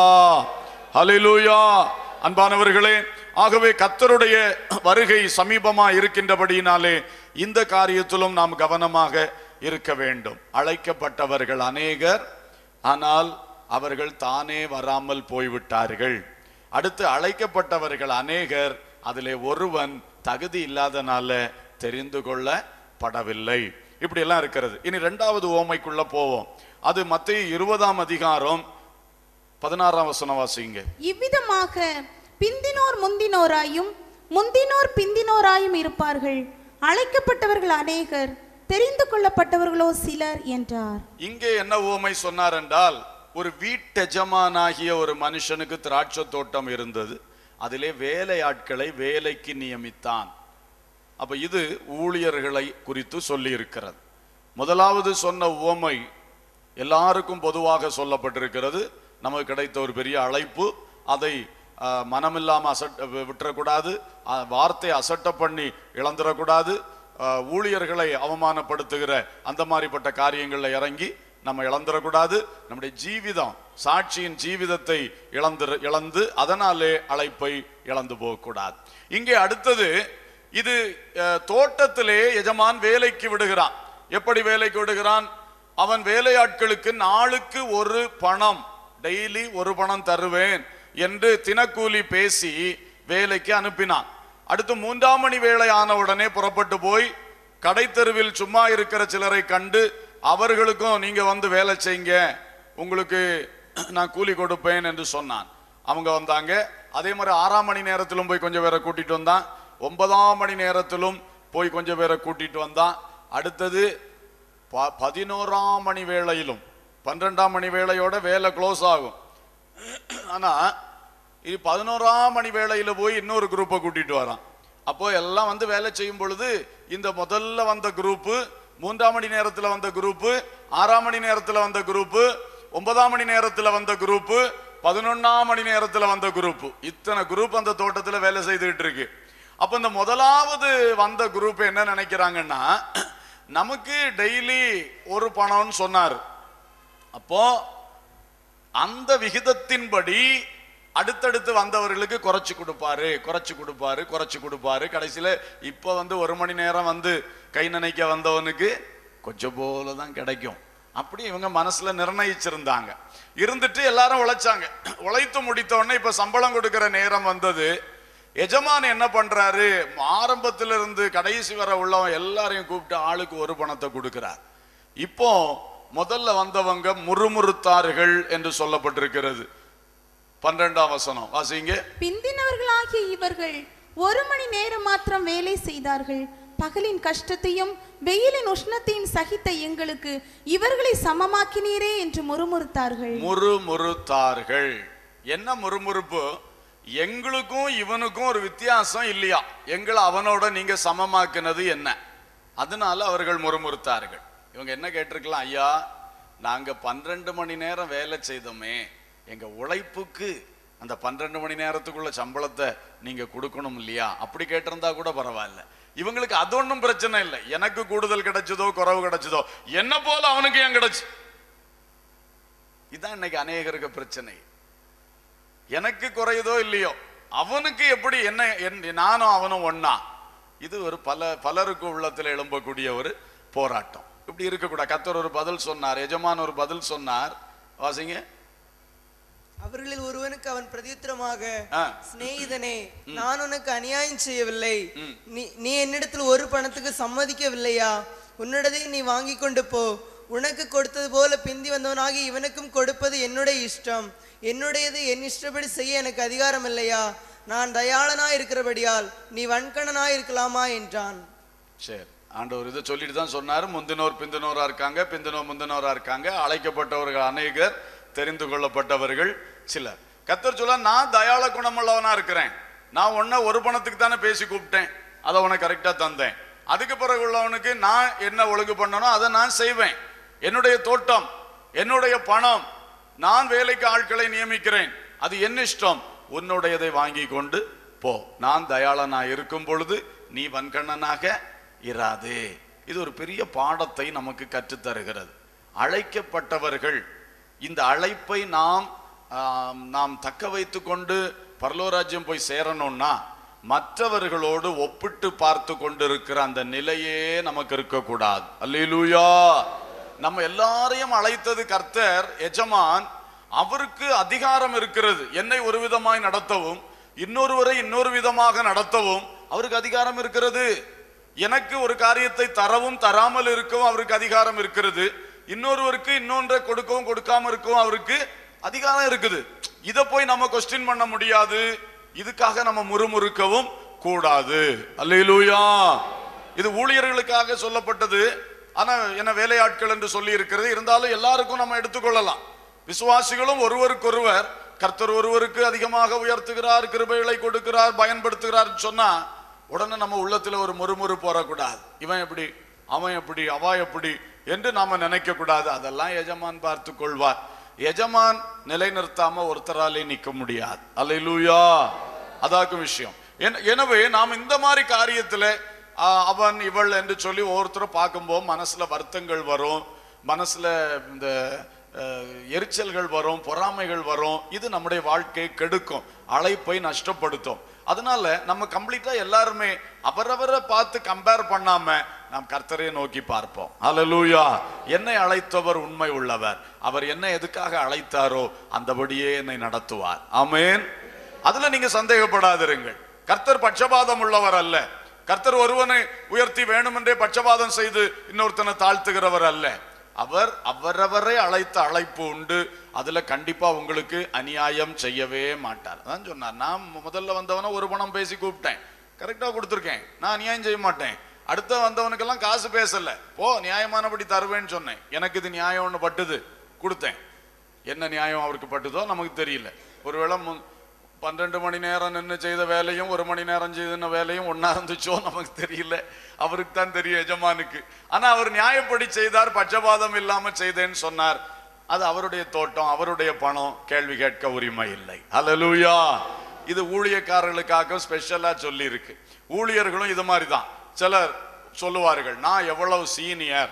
அல்லேலூயா அன்பானவர்களே ஆகவே கர்த்தருடைய வருகை சமீபமா இருக்கின்றபடியினாலே இந்த காரியத்திலும் நாம் கவனமாக இருக்க வேண்டும் அழைக்கப்பட்டவர்கள் அநேகர் ஆனால் அவர்கள் தானே வராமல் போய்விட்டார்கள் அடுத்து அழைக்கப்பட்டவர்கள் அநேகர் அதிலே ஒருவன் தகுதி இல்லாதனால தெரிந்து கொள்ளப்படவில்லை இப்படி எல்லாம் இருக்கிறது இனி இரண்டாவது ஓமைக்குள்ள போவோம் அது மத்திய இருபதாம் அதிகாரம் பதினாறாம் வசனம் வாசிங்க இவ்விதமாக பிந்தினோர் முந்தினோராயும் முந்தினோர் பிந்தினோராயும் இருப்பார்கள் அழைக்கப்பட்டவர்கள் அநேகர் தெரிந்து கொள்ளப்பட்டவர்களோ சிலர் என்றார் இங்கே என்ன உவமை சொன்னார் என்றால் ஒரு வீட்டெஜமானாகிய ஒரு மனுஷனுக்கு திராட்சை தோட்டம் இருந்தது அதிலே வேலையாட்களை வேலைக்கு நியமித்தான் அப்ப இது ஊழியர்களை குறித்து சொல்லி இருக்கிறது முதலாவது சொன்ன உவமை எல்லாருக்கும் பொதுவாக சொல்லப்பட்டிருக்கிறது நமக்கு கிடைத்த ஒரு பெரிய அழைப்பு அதை ஆஹ், மனமில்லாம அசட் விட்டுறக்கூடாது ஆஹ், வார்த்தையை அசட்ட பண்ணி இழந்துடக்கூடாது ஆஹ், ஊழியர்களை அவமானப்படுத்துகிற அந்த மாதிரிப்பட்ட காரியங்களில் இறங்கி நம்ம இழந்துடக்கூடாது நம்முடைய ஜீவிதம் சாட்சியின் ஜீவிதத்தை இழந்து இழந்து அதனாலே அழைப்பை இழந்து போகக்கூடாது இங்கே அடுத்தது இது அஹ், தோட்டத்திலே எஜமான் வேலைக்கு விடுகிறான் எப்படி வேலைக்கு விடுகிறான் அவன் வேலையாட்களுக்கு நாளுக்கு ஒரு பணம் டெய்லி ஒரு பணம் தருவேன் என்று தினக்கூலி பேசி வேலைக்கு அனுப்பினான் அடுத்து மூன்றாம் மணி வேளை ஆன உடனே புறப்பட்டு போய் கடை தெருவில் சும்மா இருக்கிற சிலரை கண்டு அவர்களுக்கும் நீங்க வந்து வேலை செய்யுங்க உங்களுக்கு நான் கூலி கொடுப்பேன் என்று சொன்னான் அவங்க வந்தாங்க அதே மாதிரி ஆறாம் மணி நேரத்திலும் போய் கொஞ்சம் பேரை கூட்டிட்டு வந்தான் ஒன்பதாம் மணி நேரத்திலும் போய் கொஞ்சம் பேரை கூட்டிட்டு வந்தான் அடுத்தது ப- பதினோராம் மணி வேளையிலும் பன்னிரெண்டாம் மணி வேளையோட வேலை க்ளோஸ் ஆகும் ஆனா இது பதினோராம் மணி வேளையில போய் இன்னொரு குரூப்பை கூட்டிட்டு வரான் அப்போ எல்லாம் வந்து வேலை செய்யும் பொழுது இந்த முதல்ல வந்த குரூப்பு மூன்றாம் மணி நேரத்துல வந்த குரூப்பு ஆறாம் மணி நேரத்துல வந்த குரூப்பு ஒன்பதாம் மணி நேரத்துல வந்த குரூப்பு பதினொன்னாம் மணி நேரத்துல வந்த குரூப் இத்தனை குரூப் அந்த தோட்டத்துல வேலை செய்துகிட்டு இருக்கு அப்ப இந்த முதலாவது வந்த குரூப் என்ன நினைக்கிறாங்கன்னா நமக்கு டெய்லி ஒரு பணம்னு சொன்னார் அப்போ அந்த விகிதத்தின்படி அடுத்தடுத்து வந்தவர்களுக்கு குறைச்சு கொடுப்பாரு குறைச்சு கொடுப்பாரு குறைச்சு கொடுப்பாரு கடைசியில இப்ப வந்து ஒரு மணி நேரம் வந்து கை நினைக்க வந்தவனுக்கு கொஞ்சம் போல தான் கிடைக்கும் அப்படி இவங்க மனசுல நிர்ணயிச்சிருந்தாங்க இருந்துட்டு எல்லாரும் உழைச்சாங்க உழைத்து முடித்த உடனே இப்ப சம்பளம் கொடுக்கிற நேரம் வந்தது எஜமான் என்ன பண்றாரு ஆரம்பத்துல இருந்து கடைசி வர உள்ளவன் எல்லாரையும் கூப்பிட்டு ஆளுக்கு ஒரு பணத்தை கொடுக்கிறார் இப்போ முதல்ல வந்தவங்க முறுமுறுத்தார்கள் என்று சொல்லப்பட்டிருக்கிறது பன்னிரெண்டாம் வசனம் வாசிங்க பிந்தினவர்களாகிய இவர்கள் ஒரு மணி நேரம் மாத்திரம் வேலை செய்தார்கள் பகலின் கஷ்டத்தையும் வெயிலின் உஷ்ணத்தையும் சகித்த எங்களுக்கு இவர்களை சமமாக்கினீரே என்று முறுமுறுத்தார்கள் முறுமுறுத்தார்கள் என்ன முறுமுறுப்பு எங்களுக்கும் இவனுக்கும் ஒரு வித்தியாசம் இல்லையா எங்களை அவனோட நீங்க சமமாக்குனது என்ன அதனால அவர்கள் முறுமுறுத்தார்கள் இவங்க என்ன கேட்டிருக்கலாம் ஐயா நாங்க பன்னிரண்டு மணி நேரம் வேலை செய்தோமே எங்க உழைப்புக்கு அந்த பன்னிரண்டு மணி நேரத்துக்குள்ள சம்பளத்தை நீங்க கொடுக்கணும் இல்லையா அப்படி கேட்டிருந்தா கூட பரவாயில்ல இவங்களுக்கு அது ஒன்றும் பிரச்சனை இல்லை எனக்கு கூடுதல் கிடைச்சதோ குறைவு கிடைச்சதோ என்ன போல அவனுக்கு ஏன் கிடைச்சு இதான் இன்னைக்கு அநேகருக்கு பிரச்சனை எனக்கு குறையுதோ இல்லையோ அவனுக்கு எப்படி என்ன என்- நானும் அவனும் ஒண்ணா இது ஒரு பல பலருக்கு உள்ளத்துல எழும்பக்கூடிய ஒரு போராட்டம் இப்படி இருக்கக்கூடாது கத்தர் ஒரு பதில் சொன்னார் எஜமான் ஒரு பதில் சொன்னார் வாசிங்க அவர்களில் ஒருவனுக்கு அவன் பிரதியுத்தரமாக ஆ. சிநேகிதனே நான் உனக்கு அநியாயம் செய்யவில்லை நீ நீ என்னிடத்தில் ஒரு பணத்துக்கு சம்மதிக்கவில்லையா உன்னிடத்தை நீ வாங்கி கொண்டு போ உனக்கு கொடுத்தது போல பிந்தி வந்தவனாகி இவனுக்கும் கொடுப்பது என்னுடைய இஷ்டம் என்னுடையது என் இஷ்டப்படி செய்ய எனக்கு அதிகாரம் இல்லையா நான் தயாளனாய் இருக்கிறபடியால் நீ வன்கணனாய் இருக்கலாமா என்றான் சரி ஆண்டவர் இதை சொல்லிட்டு தான் சொன்னார் முந்தினோர் பிந்தினோரா இருக்காங்க பிந்தினோர் முந்தினோரா இருக்காங்க அழைக்கப்பட்டவர்கள் அநேகர் தெரிந்து கொள்ளப்பட்டவர்கள் சிலர் கத்தர் சொல்ல நான் தயாள குணமுள்ளவனா இருக்கிறேன் நான் உன்னை ஒரு பணத்துக்கு தானே பேசி கூப்பிட்டேன் அதை உனக்கு கரெக்டா தந்தேன் அதுக்கு பிறகு உள்ளவனுக்கு நான் என்ன ஒழுங்கு பண்ணணும் அதை நான் செய்வேன் என்னுடைய தோட்டம் என்னுடைய பணம் நான் வேலைக்கு ஆட்களை நியமிக்கிறேன் அது என் இஷ்டம் உன்னுடையதை வாங்கி கொண்டு போ நான் தயாளனா இருக்கும் பொழுது நீ வன்கண்ணனாக இராதே இது ஒரு பெரிய பாடத்தை நமக்கு கற்றுத் தருகிறது அழைக்கப்பட்டவர்கள் இந்த அழைப்பை நாம் ஆம், நாம் தக்க வைத்து கொண்டு பரலோராஜ்யம் போய் சேரணும்னா மற்றவர்களோடு ஒப்பிட்டு பார்த்து கொண்டிருக்கிற அந்த நிலையே நமக்கு இருக்கக்கூடாது அல்லேலூயா நம்ம எல்லாரையும் அழைத்தது கர்த்தர் எஜமான் அவருக்கு அதிகாரம் இருக்கிறது என்னை ஒரு விதமாய் நடத்தவும் இன்னொருவரை இன்னொரு விதமாக நடத்தவும் அவருக்கு அதிகாரம் இருக்கிறது எனக்கு ஒரு காரியத்தை தரவும் தராமல் இருக்கவும் அவருக்கு அதிகாரம் இருக்கிறது இன்னொருவருக்கு இன்னொன்றை கொடுக்கவும் கொடுக்காம இருக்கவும் அவருக்கு அதிகாரம் இருக்குது இத போய் நம்ம கொஸ்டின் பண்ண முடியாது இதுக்காக நம்ம முறுமுறுக்கவும் கூடாது அல்லேலூயா இது ஊழியர்களுக்காக சொல்லப்பட்டது ஆனா என்ன வேலையாட்கள் என்று சொல்லி இருக்கிறது இருந்தாலும் எல்லாருக்கும் நம்ம எடுத்துக்கொள்ளலாம் விசுவாசிகளும் ஒருவருக்கொருவர் கர்த்தர் ஒருவருக்கு அதிகமாக உயர்த்துகிறார் கிருபைகளை கொடுக்கிறார் பயன்படுத்துகிறார் சொன்னா உடனே நம்ம உள்ளத்துல ஒரு முறுமுறுப்பு வரக்கூடாது இவன் எப்படி அவன் எப்படி அவா எப்படி என்று நாம நினைக்க கூடாது அதெல்லாம் எஜமான் பார்த்து கொள்வார் எஜமான் நிலைநிறுத்தாம ஒருத்தராலே நிக்க முடியாது அல்லேலூயா அதாக்கும் விஷயம் என- எனவே நாம் இந்த மாதிரி காரியத்துல ஆ, அவன் இவள் என்று சொல்லி ஒவ்வொருத்தரும் பார்க்கும்போது மனசுல வருத்தங்கள் வரும் மனசுல இந்த அஹ், எரிச்சல்கள் வரும் பொறாமைகள் வரும் இது நம்முடைய வாழ்க்கையை கெடுக்கும் அழைப்பை நஷ்டப்படுத்தும் அதனால நம்ம கம்ப்ளீட்டா எல்லாருமே அவரவரை பார்த்து கம்பேர் பண்ணாம நாம் கர்த்தரை நோக்கி பார்ப்போம் ஹalleluya என்னை அழைத்தவர் உண்மை உள்ளவர் அவர் என்ன எதுக்காக அழைத்தாரோ அந்தபடியே என்னை நடத்துவார் ஆமென் அதுல நீங்க சந்தேகப்படாதிருங்கள் கர்த்தர் பட்சபாதம் உள்ளவர் அல்ல கர்த்தர் ஒருவனை உயர்த்தி வேணுமென்றே பட்சபாதம் செய்து இன்னொருத்தனை தாழ்த்துகிறவர் அல்ல அவர் அவரவரை அழைத்த அழைப்பு உண்டு அதுல கண்டிப்பா உங்களுக்கு அநியாயம் செய்யவே மாட்டார் அதான் சொன்னார் நான் முதல்ல வந்தவன ஒரு பணம் பேசி கூப்பிட்டேன் கரெக்டா கொடுத்துருக்கேன் நான் அநியாயம் செய்ய மாட்டேன் அடுத்த வந்தவனுக்கெல்லாம் காசு பேசல போ நியாயமானபடி தருவேன்னு சொன்னேன் எனக்கு இது நியாயம்னு பட்டுது கொடுத்தேன் என்ன நியாயம் அவருக்கு பட்டுதோ நமக்கு தெரியல ஒருவேளை மு- பன்னெண்டு மணி நேரம் நின்று செய்த வேலையும் ஒரு மணி நேரம் செய்த வேலையும் ஒண்ணா இருந்துச்சோ நமக்கு தெரியல அவருக்கு தான் தெரியும் எஜமானுக்கு ஆனா அவர் நியாயப்படி செய்தார் பட்சபாதம் இல்லாம செய்தேன்னு சொன்னார் அது அவருடைய தோட்டம் அவருடைய பணம் கேள்வி கேட்க உரிமை இல்லை ஹalleluya இது ஊழியக்காரர்களுக்காக ஸ்பெஷலா சொல்லி இருக்கு ஊழியர்களும் இது மாதிரி தான் சிலர் சொல்லுவார்கள் நான் எவ்வளவு சீனியர்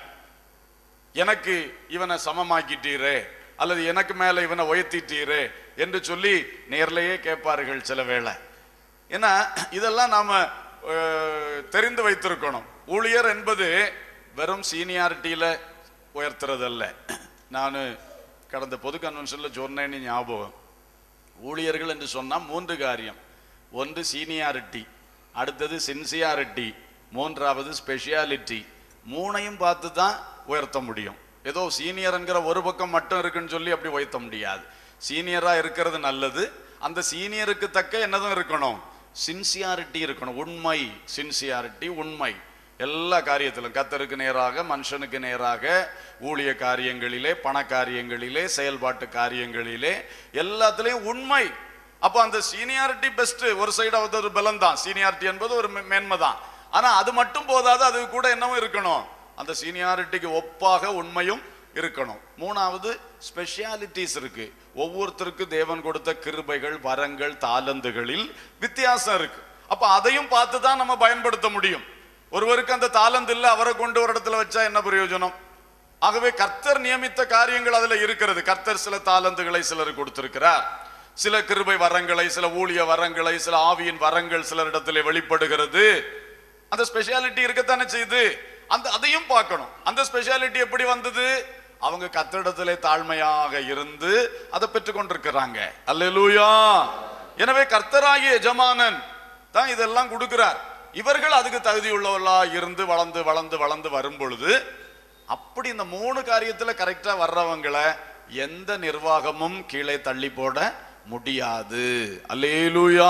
எனக்கு இவனை சமமாக்கிட்டீரே அல்லது எனக்கு மேல இவனை உயர்த்திட்டீரே என்று சொல்லி நேர்லயே கேட்பார்கள் சில வேளை ஏன்னா இதெல்லாம் நாம அஹ், தெரிந்து வைத்திருக்கணும் ஊழியர் என்பது வெறும் சீனியாரிட்டியில உயர்த்துறதல்ல நான் கடந்த பொது கன்வென்ஷன்ல சொன்னேன்னு ஞாபகம் ஊழியர்கள் என்று சொன்னா மூன்று காரியம் ஒன்று சீனியாரிட்டி அடுத்தது சின்சியாரிட்டி மூன்றாவது ஸ்பெஷியாலிட்டி மூணையும் பார்த்து தான் உயர்த்த முடியும் ஏதோ சீனியர்ங்கிற ஒரு பக்கம் மட்டும் இருக்குன்னு சொல்லி அப்படி உயர்த்த முடியாது சீனியரா இருக்கிறது நல்லது அந்த சீனியருக்கு தக்க என்னதும் இருக்கணும் சின்சியாரிட்டி இருக்கணும் உண்மை சின்சியாரிட்டி உண்மை எல்லா காரியத்திலும் கத்தருக்கு நேராக மனுஷனுக்கு நேராக ஊழிய காரியங்களிலே பண காரியங்களிலே செயல்பாட்டு காரியங்களிலே எல்லாத்துலயும் உண்மை அப்ப அந்த சீனியாரிட்டி பெஸ்ட் ஒரு சைடு ஒரு பலம் தான் சீனியாரிட்டி என்பது ஒரு மே- மேன்மை தான் ஆனா அது மட்டும் போதாது அது கூட என்னவும் இருக்கணும் அந்த சீனியாரிட்டிக்கு ஒப்பாக உண்மையும் இருக்கணும் மூணாவது ஸ்பெஷாலிட்டிஸ் இருக்கு ஒவ்வொருத்தருக்கு தேவன் கொடுத்த கிருபைகள் வரங்கள் தாளந்துகளில் வித்தியாசம் இருக்கு அப்ப அதையும் பார்த்து தான் நம்ம பயன்படுத்த முடியும் ஒருவருக்கு அந்த தாளந்து இல்ல அவரை கொண்டு ஒரு இடத்துல வச்சா என்ன பிரயோஜனம் ஆகவே கர்த்தர் நியமித்த காரியங்கள் அதுல இருக்கிறது கர்த்தர் சில தாளந்துகளை சிலருக்கு கொடுத்திருக்கிறார் சில கிருபை வரங்களை சில ஊழிய வரங்களை சில ஆவியின் வரங்கள் சிலரிடத்திலே வெளிப்படுகிறது அந்த ஸ்பெஷாலிட்டி இருக்கத்தானே செய்யுது அந்த அதையும் பார்க்கணும் அந்த ஸ்பெஷாலிட்டி எப்படி வந்தது அவங்க கத்திரிடத்திலே தாழ்மையாக இருந்து அதை பெற்றுக் கொண்டிருக்கிறாங்க அல்லேலூயா எனவே கர்த்தராகிய எஜமானன் தான் இதெல்லாம் கொடுக்கிறார் இவர்கள் அதுக்கு தகுதியுள்ளவர்களா இருந்து வளர்ந்து வளர்ந்து வளர்ந்து வரும் பொழுது அப்படி இந்த மூணு காரியத்துல கரெக்டா வர்றவங்களை எந்த நிர்வாகமும் கீழே தள்ளி போட முடியாது அல்லேலூயா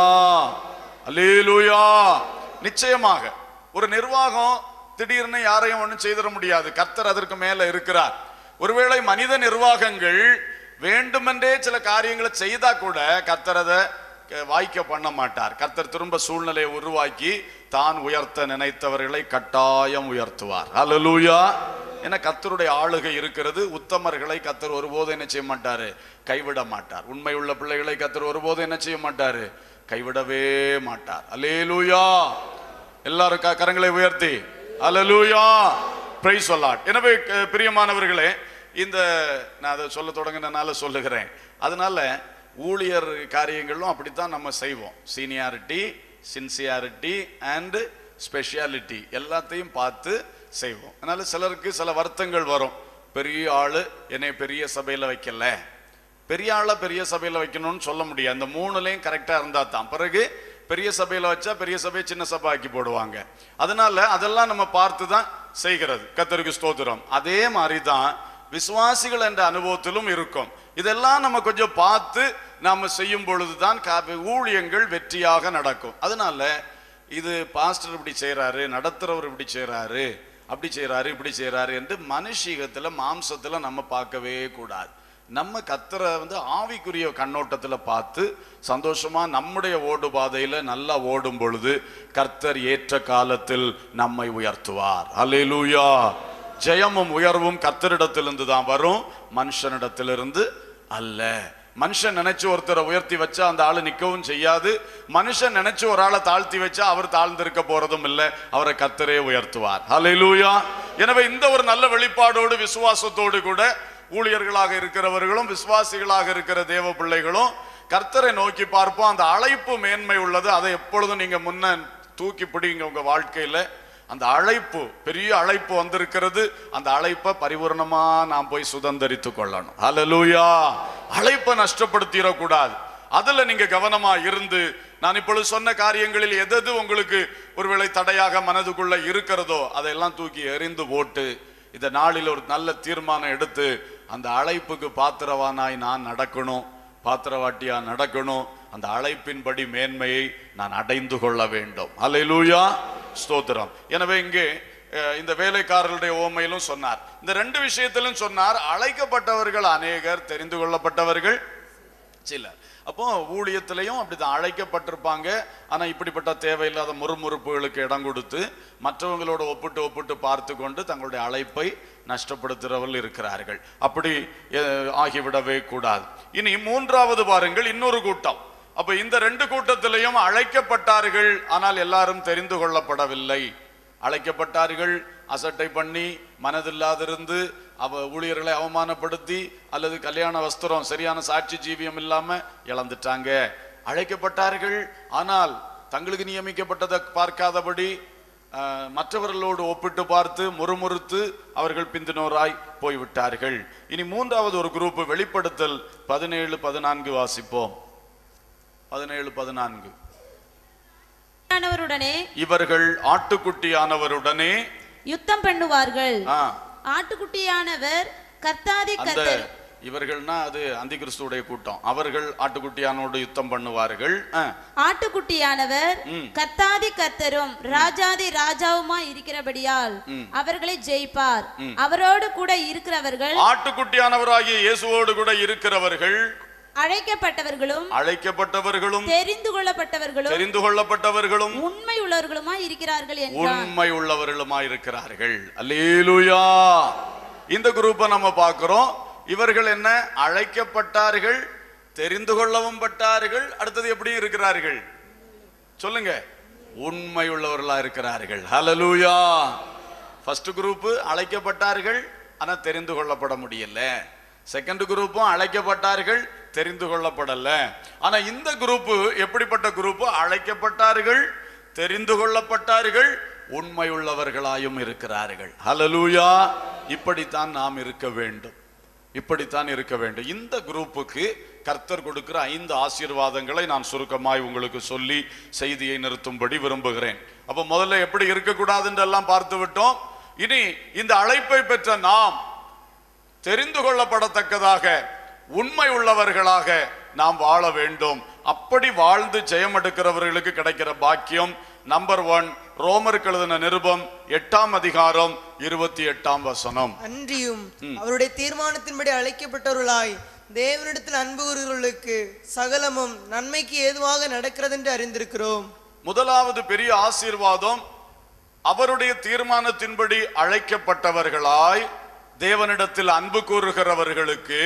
அல்லேலூயா நிச்சயமாக ஒரு நிர்வாகம் திடீர்னு யாரையும் ஒண்ணும் செய்திட முடியாது கர்த்தர் அதற்கு மேல இருக்கிறார் ஒருவேளை மனித நிர்வாகங்கள் வேண்டுமென்றே சில காரியங்களை செய்தா கூட கர்த்தர் அதை க- வாய்க்க பண்ண மாட்டார் கர்த்தர் திரும்ப சூழ்நிலையை உருவாக்கி தான் உயர்த்த நினைத்தவர்களை கட்டாயம் உயர்த்துவார் அல்லேலூயா ஏன்னா கர்த்தருடைய ஆளுகை இருக்கிறது உத்தமர்களை கர்த்தர் ஒருபோதும் என்ன செய்ய மாட்டாரு கைவிட மாட்டார் உண்மை உள்ள பிள்ளைகளை கர்த்தர் ஒருபோதும் என்ன செய்ய மாட்டாரு கைவிடவே மாட்டார் அல்லேலூயா எல்லாரும் க- கரங்களை உயர்த்தி அல்லேலூயா பிரைஸ் சொல்லாட் எனவே க- பிரியமானவர்களே இந்த நான் அதை சொல்ல தொடங்கினால சொல்லுகிறேன் அதனால ஊழியர் காரியங்களும் அப்படித்தான் நம்ம செய்வோம் சீனியாரிட்டி சின்சியாரிட்டி அண்ட் ஸ்பெஷாலிட்டி எல்லாத்தையும் பார்த்து செய்வோம் அதனால சிலருக்கு சில வருத்தங்கள் வரும் பெரிய ஆளு என்னை பெரிய சபையில வைக்கல பெரிய ஆளை பெரிய சபையில வைக்கணும்னு சொல்ல முடியாது அந்த மூணுலையும் கரெக்டா இருந்தா தான் பிறகு பெரிய சபையில வச்சா பெரிய சபையை சின்ன சபை ஆக்கி போடுவாங்க அதனால அதெல்லாம் நம்ம பார்த்து தான் செய்கிறது கத்தருக்கு ஸ்தோத்திரம் அதே மாதிரி தான் விசுவாசிகள் என்ற அனுபவத்திலும் இருக்கும் இதெல்லாம் நம்ம கொஞ்சம் பார்த்து நாம செய்யும் பொழுதுதான் கா- ஊழியங்கள் வெற்றியாக நடக்கும் அதனால இது பாஸ்டர் இப்படி செய்றாரு நடத்துறவர் இப்படி செய்றாரு அப்படி செய்றாரு இப்படி செய்றாரு என்று மனுஷீகத்துல மாம்சத்துல நம்ம பார்க்கவே கூடாது நம்ம கத்தரை வந்து ஆவிக்குரிய கண்ணோட்டத்துல பார்த்து சந்தோஷமா நம்முடைய ஓடு பாதையில நல்லா ஓடும் பொழுது கர்த்தர் ஏற்ற காலத்தில் நம்மை உயர்த்துவார் அல்லேலூயா ஜெயமும் உயர்வும் கர்த்தரிடத்திலிருந்து தான் வரும் மனுஷனிடத்திலிருந்து அல்ல மனுஷன் நினைச்சு ஒருத்தரை உயர்த்தி வச்சா அந்த ஆளு நிக்கவும் செய்யாது மனுஷன் நினைச்சு ஒரு ஆளை தாழ்த்தி வச்சா அவர் தாழ்ந்திருக்க போறதும் இல்லை அவரை கத்தரே உயர்த்துவார் ஹalleluya எனவே இந்த ஒரு நல்ல வெளிப்பாடோடு விசுவாசத்தோடு கூட ஊழியர்களாக இருக்கிறவர்களும் விசுவாசிகளாக இருக்கிற தேவ பிள்ளைகளும் கர்த்தரை நோக்கி பார்ப்போம் அந்த அழைப்பு மேன்மை உள்ளது அதை எப்பொழுதும் நீங்க முன்ன தூக்கி பிடிங்க உங்க வாழ்க்கையில அந்த அழைப்பு பெரிய அழைப்பு வந்திருக்கிறது அந்த அழைப்பை பரிபூர்ணமா நாம் போய் சுதந்தரித்து கொள்ளணும் ஹalleluya அழைப்பை நஷ்டப்படுத்திடக்கூடாது அதுல நீங்க கவனமா இருந்து நான் இப்பொழுது சொன்ன காரியங்களில் எதது உங்களுக்கு ஒருவேளை தடையாக மனதுக்குள்ள இருக்கிறதோ அதையெல்லாம் தூக்கி எறிந்து போட்டு இந்த நாளில் ஒரு நல்ல தீர்மானம் எடுத்து அந்த அழைப்புக்கு பாத்திரவானாய் நான் நடக்கணும் பாத்திரவாட்டியா நடக்கணும் அந்த அழைப்பின்படி மேன்மையை நான் அடைந்து கொள்ள வேண்டும் அல்லேலூயா ஸ்தோத்திரம் எனவே இங்கே அஹ், இந்த வேலைக்காரர்களுடைய ஓமையிலும் சொன்னார் இந்த ரெண்டு விஷயத்திலும் சொன்னார் அழைக்கப்பட்டவர்கள் அநேகர் தெரிந்து கொள்ளப்பட்டவர்கள் சிலர் அப்போ ஊழியத்திலையும் அப்படிதான் அழைக்கப்பட்டிருப்பாங்க ஆனா இப்படிப்பட்ட தேவையில்லாத முறுமுறுப்புகளுக்கு இடம் கொடுத்து மற்றவங்களோட ஒப்பிட்டு ஒப்பிட்டு பார்த்து கொண்டு தங்களுடைய அழைப்பை நஷ்டப்படுத்துகிறவர்கள் இருக்கிறார்கள் அப்படி அஹ், ஆகிவிடவே கூடாது இனி மூன்றாவது பாருங்கள் இன்னொரு கூட்டம் அப்ப இந்த ரெண்டு கூட்டத்திலையும் அழைக்கப்பட்டார்கள் ஆனால் எல்லாரும் தெரிந்து கொள்ளப்படவில்லை அழைக்கப்பட்டார்கள் அசட்டை பண்ணி மனதில்லாதிருந்து அவ ஊழியர்களை அவமானப்படுத்தி அல்லது கல்யாண வஸ்திரம் சரியான சாட்சி ஜீவியம் இல்லாம இழந்துட்டாங்க அழைக்கப்பட்டார்கள் ஆனால் தங்களுக்கு நியமிக்கப்பட்டதை பார்க்காதபடி அஹ், மற்றவர்களோடு ஒப்பிட்டு பார்த்து முறுமுறுத்து அவர்கள் பிந்தினோராய் போய்விட்டார்கள் இனி மூன்றாவது ஒரு குரூப் வெளிப்படுத்தல் பதினேழு பதினான்கு வாசிப்போம் பதினேழு பதினான்கு ஆனவருடனே இவர்கள் ஆட்டுக்குட்டியானவருடனே யுத்தம் பண்ணுவார்கள் ஆ, ஆட்டுக்குட்டியானவர் கர்த்தாதி அந்த கர்த்தர் இவர்கள்னா அது அந்தி கிறிஸ்துவுடைய கூட்டம் அவர்கள் ஆட்டுக்குட்டியானோடு யுத்தம் பண்ணுவார்கள் ஆ, ஆட்டுக்குட்டியானவர் கர்த்தாதி கர்த்தரும் ராஜாதி ராஜாவுமா இருக்கிறபடியால் அவர்களை ஜெயிப்பார் அவரோடு கூட இருக்கிறவர்கள் ஆட்டுக்குட்டியானவராகிய இயேசுவோடு கூட இருக்கிறவர்கள் அழைக்கப்பட்டவர்களும் அழைக்கப்பட்டவர்களும் தெரிந்து கொள்ளப்பட்டவர்களும் தெரிந்து கொள்ளப்பட்டவர்களும் உண்மை உள்ளவர்களுமா இருக்கிறார்கள் என்றான் உண்மை உள்ளவர்களுமாய் இருக்கிறார்கள் அல்லேலூயா இந்த குரூப்பை நம்ம பார்க்கிறோம் இவர்கள் என்ன அழைக்கப்பட்டார்கள் தெரிந்து கொள்ளவும் பட்டார்கள் அடுத்தது எப்படி இருக்கிறார்கள் சொல்லுங்க உண்மை உள்ளவர்களா இருக்கிறார்கள் ஹalleluya ஃபர்ஸ்ட் குரூப் அழைக்கப்பட்டார்கள் ஆனா தெரிந்து கொள்ளப்பட முடியல செகண்ட் குரூப்பும் அழைக்கப்பட்டார்கள் தெரிந்து கொள்ளப்படல ஆனா இந்த குரூப் எப்படிப்பட்ட குரூப் அழைக்கப்பட்டார்கள் தெரிந்து கொள்ளப்பட்டார்கள் உண்மை உள்ளவர்களாயும் இருக்கிறார்கள் ஹalleluya இப்படித்தான் நாம் இருக்க வேண்டும் இப்படித்தான் இருக்க வேண்டும் இந்த குரூப்புக்கு கர்த்தர் கொடுக்கிற ஐந்து ஆசீர்வாதங்களை நான் சுருக்கமாய் உங்களுக்கு சொல்லி செய்தியை நிறுத்தும்படி விரும்புகிறேன் அப்ப முதல்ல எப்படி இருக்கக்கூடாதுன்னு எல்லாம் பார்த்து விட்டோம் இனி இந்த அழைப்பை பெற்ற நாம் தெரிந்து கொள்ளப்படத்தக்கதாக உண்மை உள்ளவர்களாக நாம் வாழ வேண்டும் அப்படி வாழ்ந்து ஜெயம் எடுக்கிறவர்களுக்கு கிடைக்கிற பாக்கியம் நம்பர் ஒன் ரோமருக்கு எழுதின நிருபம் எட்டாம் அதிகாரம் இருபத்தி எட்டாம் வசனம் அன்றியும் அவருடைய தீர்மானத்தின்படி அழைக்கப்பட்டவர்களாய் தேவனிடத்தில் அன்பு கூறுகிறவர்களுக்கு சகலமும் நன்மைக்கு ஏதுவாக நடக்கிறது என்று அறிந்திருக்கிறோம் முதலாவது பெரிய ஆசீர்வாதம் அவருடைய தீர்மானத்தின்படி அழைக்கப்பட்டவர்களாய் தேவனிடத்தில் அன்பு கூறுகிறவர்களுக்கு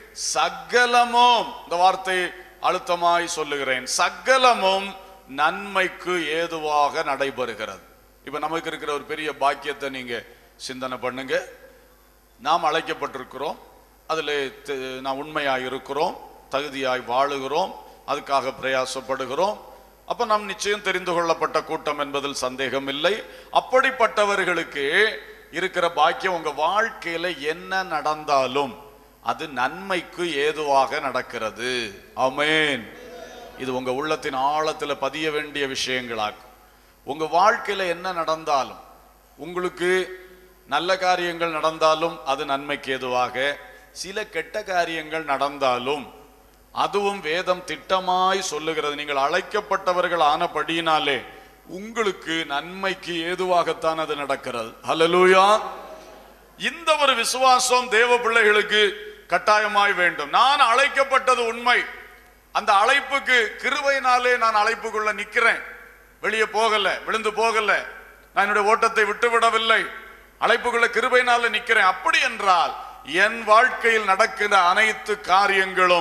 சகலமும் இந்த வார்த்தை அழுத்தமாய் சொல்லுகிறேன் சகலமும் நன்மைக்கு ஏதுவாக நடைபெறுகிறது இப்ப நமக்கு இருக்கிற ஒரு பெரிய பாக்கியத்தை நீங்க சிந்தனை பண்ணுங்க நாம் அழைக்கப்பட்டிருக்கிறோம் அதில் நாம் உண்மையாய் இருக்கிறோம் தகுதியாய் வாழுகிறோம் அதுக்காக பிரயாசப்படுகிறோம் அப்ப நாம் நிச்சயம் தெரிந்து கொள்ளப்பட்ட கூட்டம் என்பதில் சந்தேகம் இல்லை அப்படிப்பட்டவர்களுக்கு இருக்கிற பாக்கியம் உங்க வாழ்க்கையில என்ன நடந்தாலும் அது நன்மைக்கு ஏதுவாக நடக்கிறது ஆமென் இது உங்க உள்ளத்தின் ஆழத்துல பதிய வேண்டிய விஷயங்களாகும் உங்க வாழ்க்கையில என்ன நடந்தாலும் உங்களுக்கு நல்ல காரியங்கள் நடந்தாலும் அது நன்மைக்கு ஏதுவாக சில கெட்ட காரியங்கள் நடந்தாலும் அதுவும் வேதம் திட்டமாய் சொல்லுகிறது நீங்கள் அழைக்கப்பட்டவர்கள் ஆனபடியினாலே உங்களுக்கு நன்மைக்கு ஏதுவாகத்தான் அது நடக்கிறது ஹalleluya இந்த ஒரு விசுவாசம் தேவ பிள்ளைகளுக்கு கட்டாயமாய் வேண்டும் நான் அழைக்கப்பட்டது உண்மை அந்த அழைப்புக்கு கிருபையினாலே நான் அழைப்புக்குள்ள நிக்கிறேன் வெளியே போகல விழுந்து போகல நான் என்னுடைய ஓட்டத்தை விட்டு விடவில்லை அழைப்புக்குள்ள கிருபையினால நிக்கிறேன் அப்படி என்றால் என் வாழ்க்கையில் நடக்கிற அனைத்து காரியங்களும்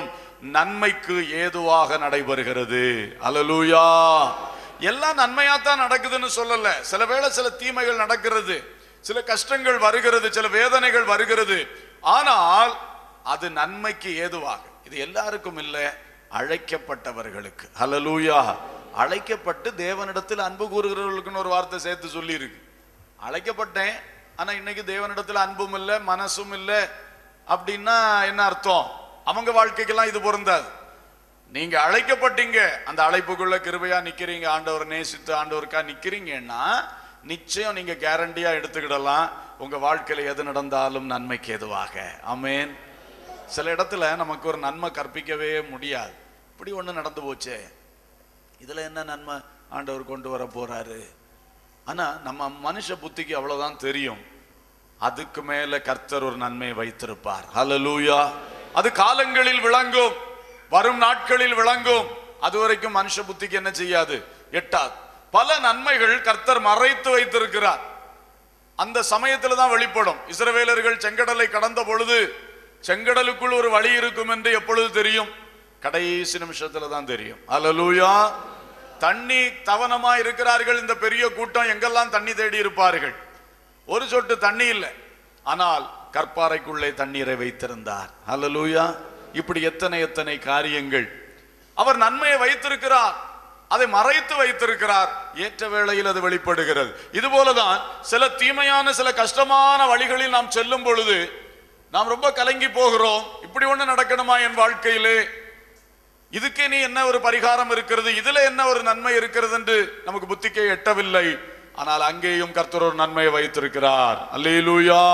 நன்மைக்கு ஏதுவாக நடைபெறுகிறது அல்லேலூயா எல்லாம் நன்மையாத்தான் நடக்குதுன்னு சொல்லல சில வேளை சில தீமைகள் நடக்கிறது சில கஷ்டங்கள் வருகிறது சில வேதனைகள் வருகிறது ஆனால் அது நன்மைக்கு ஏதுவாக இது எல்லாருக்கும் இல்லை அழைக்கப்பட்டவர்களுக்கு ஹalleluya அழைக்கப்பட்டு தேவனிடத்தில் அன்பு கூறுகிறவர்களுக்குன்னு ஒரு வார்த்தை சேர்த்து சொல்லி இருக்கு அழைக்கப்பட்டேன் ஆனா இன்னைக்கு தேவனிடத்தில் அன்பும் இல்லை மனசும் இல்லை அப்படின்னா என்ன அர்த்தம் அவங்க வாழ்க்கைக்கெல்லாம் இது பொருந்தாது நீங்க அழைக்கப்பட்டீங்க அந்த அழைப்புக்குள்ள கிருபையா நிக்கிறீங்க ஆண்டவர் நேசித்து ஆண்டவருக்கா நிக்கிறீங்கன்னா நிச்சயம் நீங்க கேரண்டியா எடுத்துக்கிடலாம் உங்க வாழ்க்கையில எது நடந்தாலும் நன்மைக்கு எதுவாக ஆமென் சில இடத்துல நமக்கு ஒரு நன்மை கற்பிக்கவே முடியாது இப்படி ஒண்ணு நடந்து போச்சே இதுல என்ன நன்மை ஆண்டவர் கொண்டு வர போறாரு ஆனா நம்ம மனுஷ புத்திக்கு அவ்வளவுதான் தெரியும் அதுக்கு மேல கர்த்தர் ஒரு நன்மையை வைத்திருப்பார் ஹalleluya அது காலங்களில் விளங்கும் வரும் நாட்களில் விளங்கும் அது வரைக்கும் மனுஷ புத்திக்கு என்ன செய்யாது எட்டாது பல நன்மைகள் கர்த்தர் மறைத்து வைத்திருக்கிறார் அந்த சமயத்துல தான் வெளிப்படும் இஸ்ரவேலர்கள் செங்கடலை கடந்த பொழுது செங்கடலுக்குள் ஒரு வழி இருக்கும் என்று எப்பொழுது தெரியும் கடைசி நிமிஷத்துல தான் தெரியும் அல்லேலூயா தண்ணி தவனமா இருக்கிறார்கள் இந்த பெரிய கூட்டம் எங்கெல்லாம் தண்ணி தேடி இருப்பார்கள் ஒரு சொட்டு தண்ணி இல்லை ஆனால் கற்பாறைக்குள்ளே தண்ணீரை வைத்திருந்தார் அல்லேலூயா இப்படி எத்தனை எத்தனை காரியங்கள் அவர் நன்மையை வைத்திருக்கிறார் அதை மறைத்து வைத்திருக்கிறார் ஏற்ற வேளையில் அது வெளிப்படுகிறது இது போலதான் சில தீமையான சில கஷ்டமான வழிகளில் நாம் செல்லும் பொழுது நாம் ரொம்ப கலங்கி போகிறோம் இப்படி ஒண்ணு நடக்கணுமா என் வாழ்க்கையிலே இதுக்கே நீ என்ன ஒரு பரிகாரம் இருக்கிறது இதுல என்ன ஒரு நன்மை இருக்கிறது என்று நமக்கு புத்திக்கே எட்டவில்லை ஆனால் அங்கேயும் கர்த்தர் ஒரு நன்மையை வைத்திருக்கிறார் அல்லேலூயா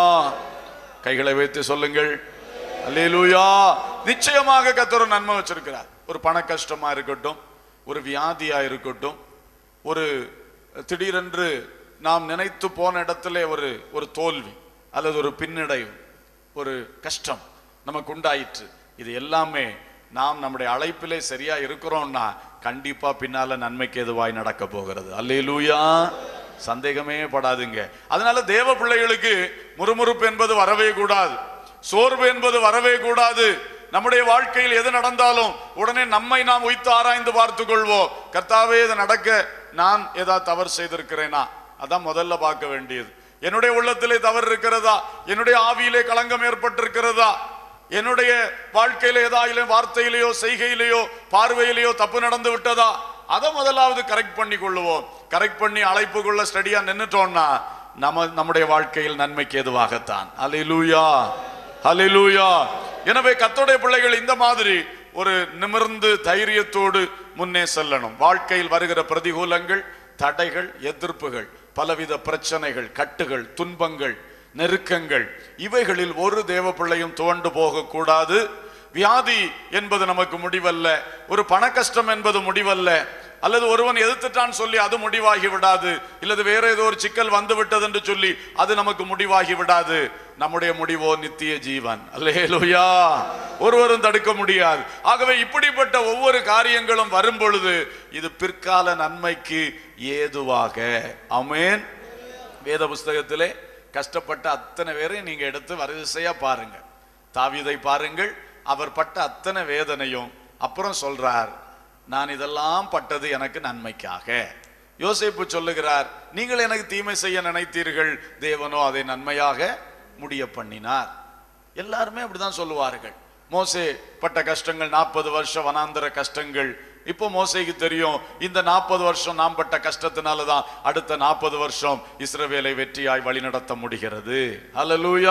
கைகளை வைத்து சொல்லுங்கள் அல்லேலூயா நிச்சயமாக கர்த்தர் ஒரு நன்மை வச்சிருக்கிறார் ஒரு பண கஷ்டமா இருக்கட்டும் ஒரு வியாதியா இருக்கட்டும் ஒரு திடீரென்று நாம் நினைத்து போன இடத்திலே ஒரு ஒரு தோல்வி அல்லது ஒரு பின்னடைவு ஒரு கஷ்டம் நமக்கு உண்டாயிற்று இது எல்லாமே நாம் நம்முடைய அழைப்பிலே சரியா இருக்கிறோம்னா கண்டிப்பா பின்னால நன்மைக்கு எதுவாய் நடக்க போகிறது அல்லேலூயா சந்தேகமே படாதுங்க அதனால தேவ பிள்ளைகளுக்கு முறுமுறுப்பு என்பது வரவே கூடாது சோர்வு என்பது வரவே கூடாது நம்முடைய வாழ்க்கையில் எது நடந்தாலும் உடனே நம்மை நாம் உய்த்து ஆராய்ந்து பார்த்துக் கொள்வோம் கர்த்தாவே இது நடக்க நான் ஏதாவது தவறு செய்திருக்கிறேனா அதான் முதல்ல பார்க்க வேண்டியது என்னுடைய உள்ளத்திலே தவறு இருக்கிறதா என்னுடைய ஆவியிலே களங்கம் ஏற்பட்டிருக்கிறதா என்னுடைய வாழ்க்கையில ஏதாவது வார்த்தையிலேயோ செய்கையிலேயோ பார்வையிலேயோ தப்பு நடந்து விட்டதா அதை முதலாவது கரெக்ட் பண்ணி கொள்ளுவோம் கரெக்ட் பண்ணி அழைப்புக்குள்ள ஸ்டடியா நின்னுட்டோம்னா நம்ம நம்முடைய வாழ்க்கையில் நன்மைக்கு எதுவாகத்தான் அல்லேலூயா அல்லேலூயா எனவே கத்தோடைய பிள்ளைகள் இந்த மாதிரி ஒரு நிமிர்ந்து தைரியத்தோடு முன்னே செல்லணும் வாழ்க்கையில் வருகிற பிரதிகூலங்கள் தடைகள் எதிர்ப்புகள் பலவித பிரச்சனைகள் கட்டுகள் துன்பங்கள் நெருக்கங்கள் இவைகளில் ஒரு தேவ பிள்ளையும் துவண்டு போகக்கூடாது வியாதி என்பது நமக்கு முடிவல்ல ஒரு பண கஷ்டம் என்பது முடிவல்ல அல்லது ஒருவன் எதிர்த்துட்டான் சொல்லி அது முடிவாகி விடாது இல்லது வேற ஏதோ ஒரு சிக்கல் வந்து விட்டது என்று சொல்லி அது நமக்கு முடிவாகி விடாது நம்முடைய முடிவோ நித்திய ஜீவன் அல்லேலூயா ஒருவரும் தடுக்க முடியாது ஆகவே இப்படிப்பட்ட ஒவ்வொரு காரியங்களும் வரும் பொழுது இது பிற்கால நன்மைக்கு ஏதுவாக அமேன் வேத புஸ்தகத்திலே கஷ்டப்பட்ட அத்தனை பேரையும் நீங்க எடுத்து வரிசையா பாருங்க தாவீதை பாருங்கள் அவர் பட்ட அத்தனை வேதனையும் அப்புறம் சொல்றார் நான் இதெல்லாம் பட்டது எனக்கு நன்மைக்காக யோசேப்பு சொல்லுகிறார் நீங்கள் எனக்கு தீமை செய்ய நினைத்தீர்கள் தேவனோ அதை நன்மையாக முடிய பண்ணினார் எல்லாருமே அப்படிதான் சொல்லுவார்கள் மோசே பட்ட கஷ்டங்கள் நாற்பது வருஷம் வனாந்தர கஷ்டங்கள் இப்போ மோசேக்கு தெரியும் இந்த நாற்பது வருஷம் நாம் பட்ட கஷ்டத்தினால தான் அடுத்த நாற்பது வருஷம் இஸ்ரவேலை வெற்றியாய் வழிநடத்த முடிகிறது அல்லேலூயா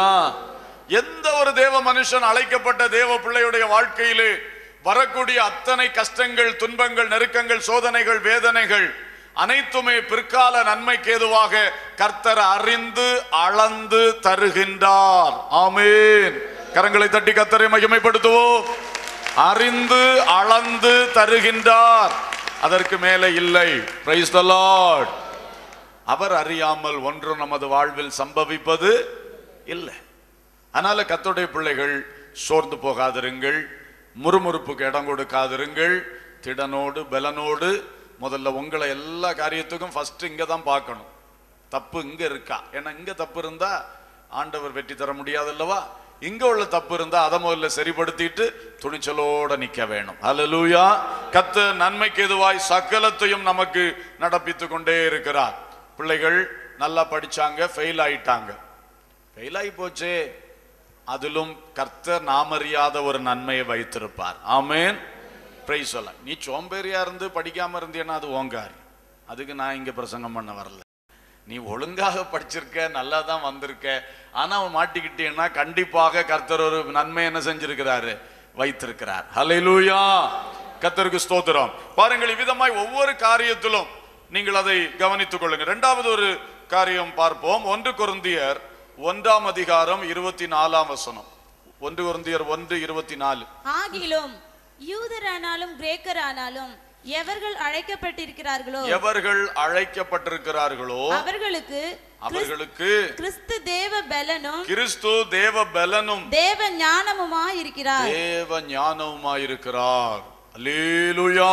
எந்த ஒரு தேவ மனுஷன் அழைக்கப்பட்ட தேவ பிள்ளையுடைய வாழ்க்கையிலே வரக்கூடிய அத்தனை கஷ்டங்கள் துன்பங்கள் நெருக்கங்கள் சோதனைகள் வேதனைகள் அனைத்துமே பிற்கால நன்மைக்கு ஏதுவாக கர்த்தர் அறிந்து அளந்து தருகின்றார் ஆமேன் கரங்களை தட்டி கர்த்தரை மகிமைப்படுத்துவோம் அறிந்து அளந்து தருகின்றார் அதற்கு மேலே இல்லை பிரைஸ் த லார்ட் அவர் அறியாமல் ஒன்றும் நமது வாழ்வில் சம்பவிப்பது இல்லை அதனால கத்தோடைய பிள்ளைகள் சோர்ந்து போகாதிருங்கள் முறுமுறுப்புக்கு இடம் கொடுக்காதிருங்கள் திடனோடு பலனோடு முதல்ல உங்களை எல்லா காரியத்துக்கும் ஃபர்ஸ்ட் இங்க தான் பார்க்கணும் தப்பு இங்க இருக்கா ஏன்னா இங்க தப்பு இருந்தா ஆண்டவர் வெற்றி தர முடியாதல்லவா இங்க உள்ள தப்பு இருந்தா அதை முதல்ல சரிப்படுத்திட்டு துணிச்சலோட நிக்க வேணும் அல்லேலூயா கத்த நன்மைக்கு எதுவாய் சகலத்தையும் நமக்கு நடப்பித்து கொண்டே இருக்கிறார் பிள்ளைகள் நல்லா படிச்சாங்க ஃபெயில் ஆயிட்டாங்க ஃபெயில் ஆகி போச்சே அதிலும் கர்த்தர் நாமறியாத ஒரு நன்மையை வைத்திருப்பார் ஆமென் பிரைஸ் சொல்ல நீ சோம்பேறியா இருந்து படிக்காம இருந்தீன்னா அது ஓங்கார் அதுக்கு நான் இங்க பிரசங்கம் பண்ண வரல நீ ஒழுங்காக படிச்சிருக்க நல்லா தான் வந்திருக்க ஆனா அவன் மாட்டிக்கிட்டீன்னா கண்டிப்பாக கர்த்தர் ஒரு நன்மை என்ன செஞ்சிருக்கிறாரு வைத்திருக்கிறார் ஹalleluya கர்த்தருக்கு ஸ்தோத்திரம் பாருங்கள் இவ்விதமாய் ஒவ்வொரு காரியத்திலும் நீங்கள் அதை கவனித்துக் கொள்ளுங்க இரண்டாவது ஒரு காரியம் பார்ப்போம் ஒன்று கொருந்தியர் ஒன்றாம் அதிகாரம் இருபத்தி நாலாம் வசனம் ஒன்று கொருந்தியர் ஒன்று இருபத்தி நாலு ஆகிலும் யூதரானாலும் கிரேக்கரானாலும் எவர்கள் அழைக்கப்பட்டிருக்கிறார்களோ எவர்கள் அழைக்கப்பட்டிருக்கிறார்களோ அவர்களுக்கு அவர்களுக்கு கிறிஸ்து தேவ பலனும் கிறிஸ்து தேவ பலனும் தேவ ஞானமுமா இருக்கிறார் தேவ ஞானவுமாயிருக்கிறார் அல்லேலூயா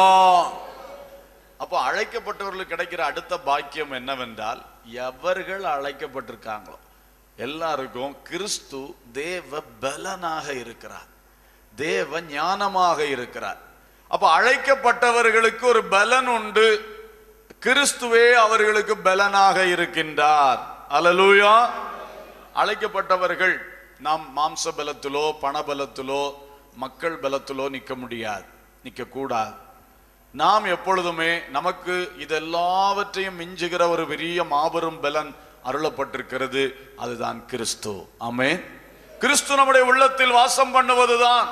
அப்போ அழைக்கப்பட்டவர்களுக்கு கிடைக்கிற அடுத்த பாக்கியம் என்னவென்றால் எவர்கள் அழைக்கப்பட்டிருக்காங்களோ எல்லாருக்கும் கிறிஸ்து தேவ பலனாக இருக்கிறார் தேவ ஞானமாக இருக்கிறார் அப்ப அழைக்கப்பட்டவர்களுக்கு ஒரு பலன் உண்டு கிறிஸ்துவே அவர்களுக்கு பலனாக இருக்கின்றார் அல்லேலூயா அழைக்கப்பட்டவர்கள் நாம் மாம்ச பலத்திலோ பண பலத்திலோ மக்கள் பலத்திலோ நிற்க முடியாது நிற்க கூடாது நாம் எப்பொழுதுமே நமக்கு இதெல்லாவற்றையும் மிஞ்சுகிற ஒரு பெரிய மாபெரும் பலன் அருளப்பட்டிருக்கிறது அதுதான் கிறிஸ்து ஆமென் கிறிஸ்து நம்முடைய உள்ளத்தில் வாசம் பண்ணுவதுதான்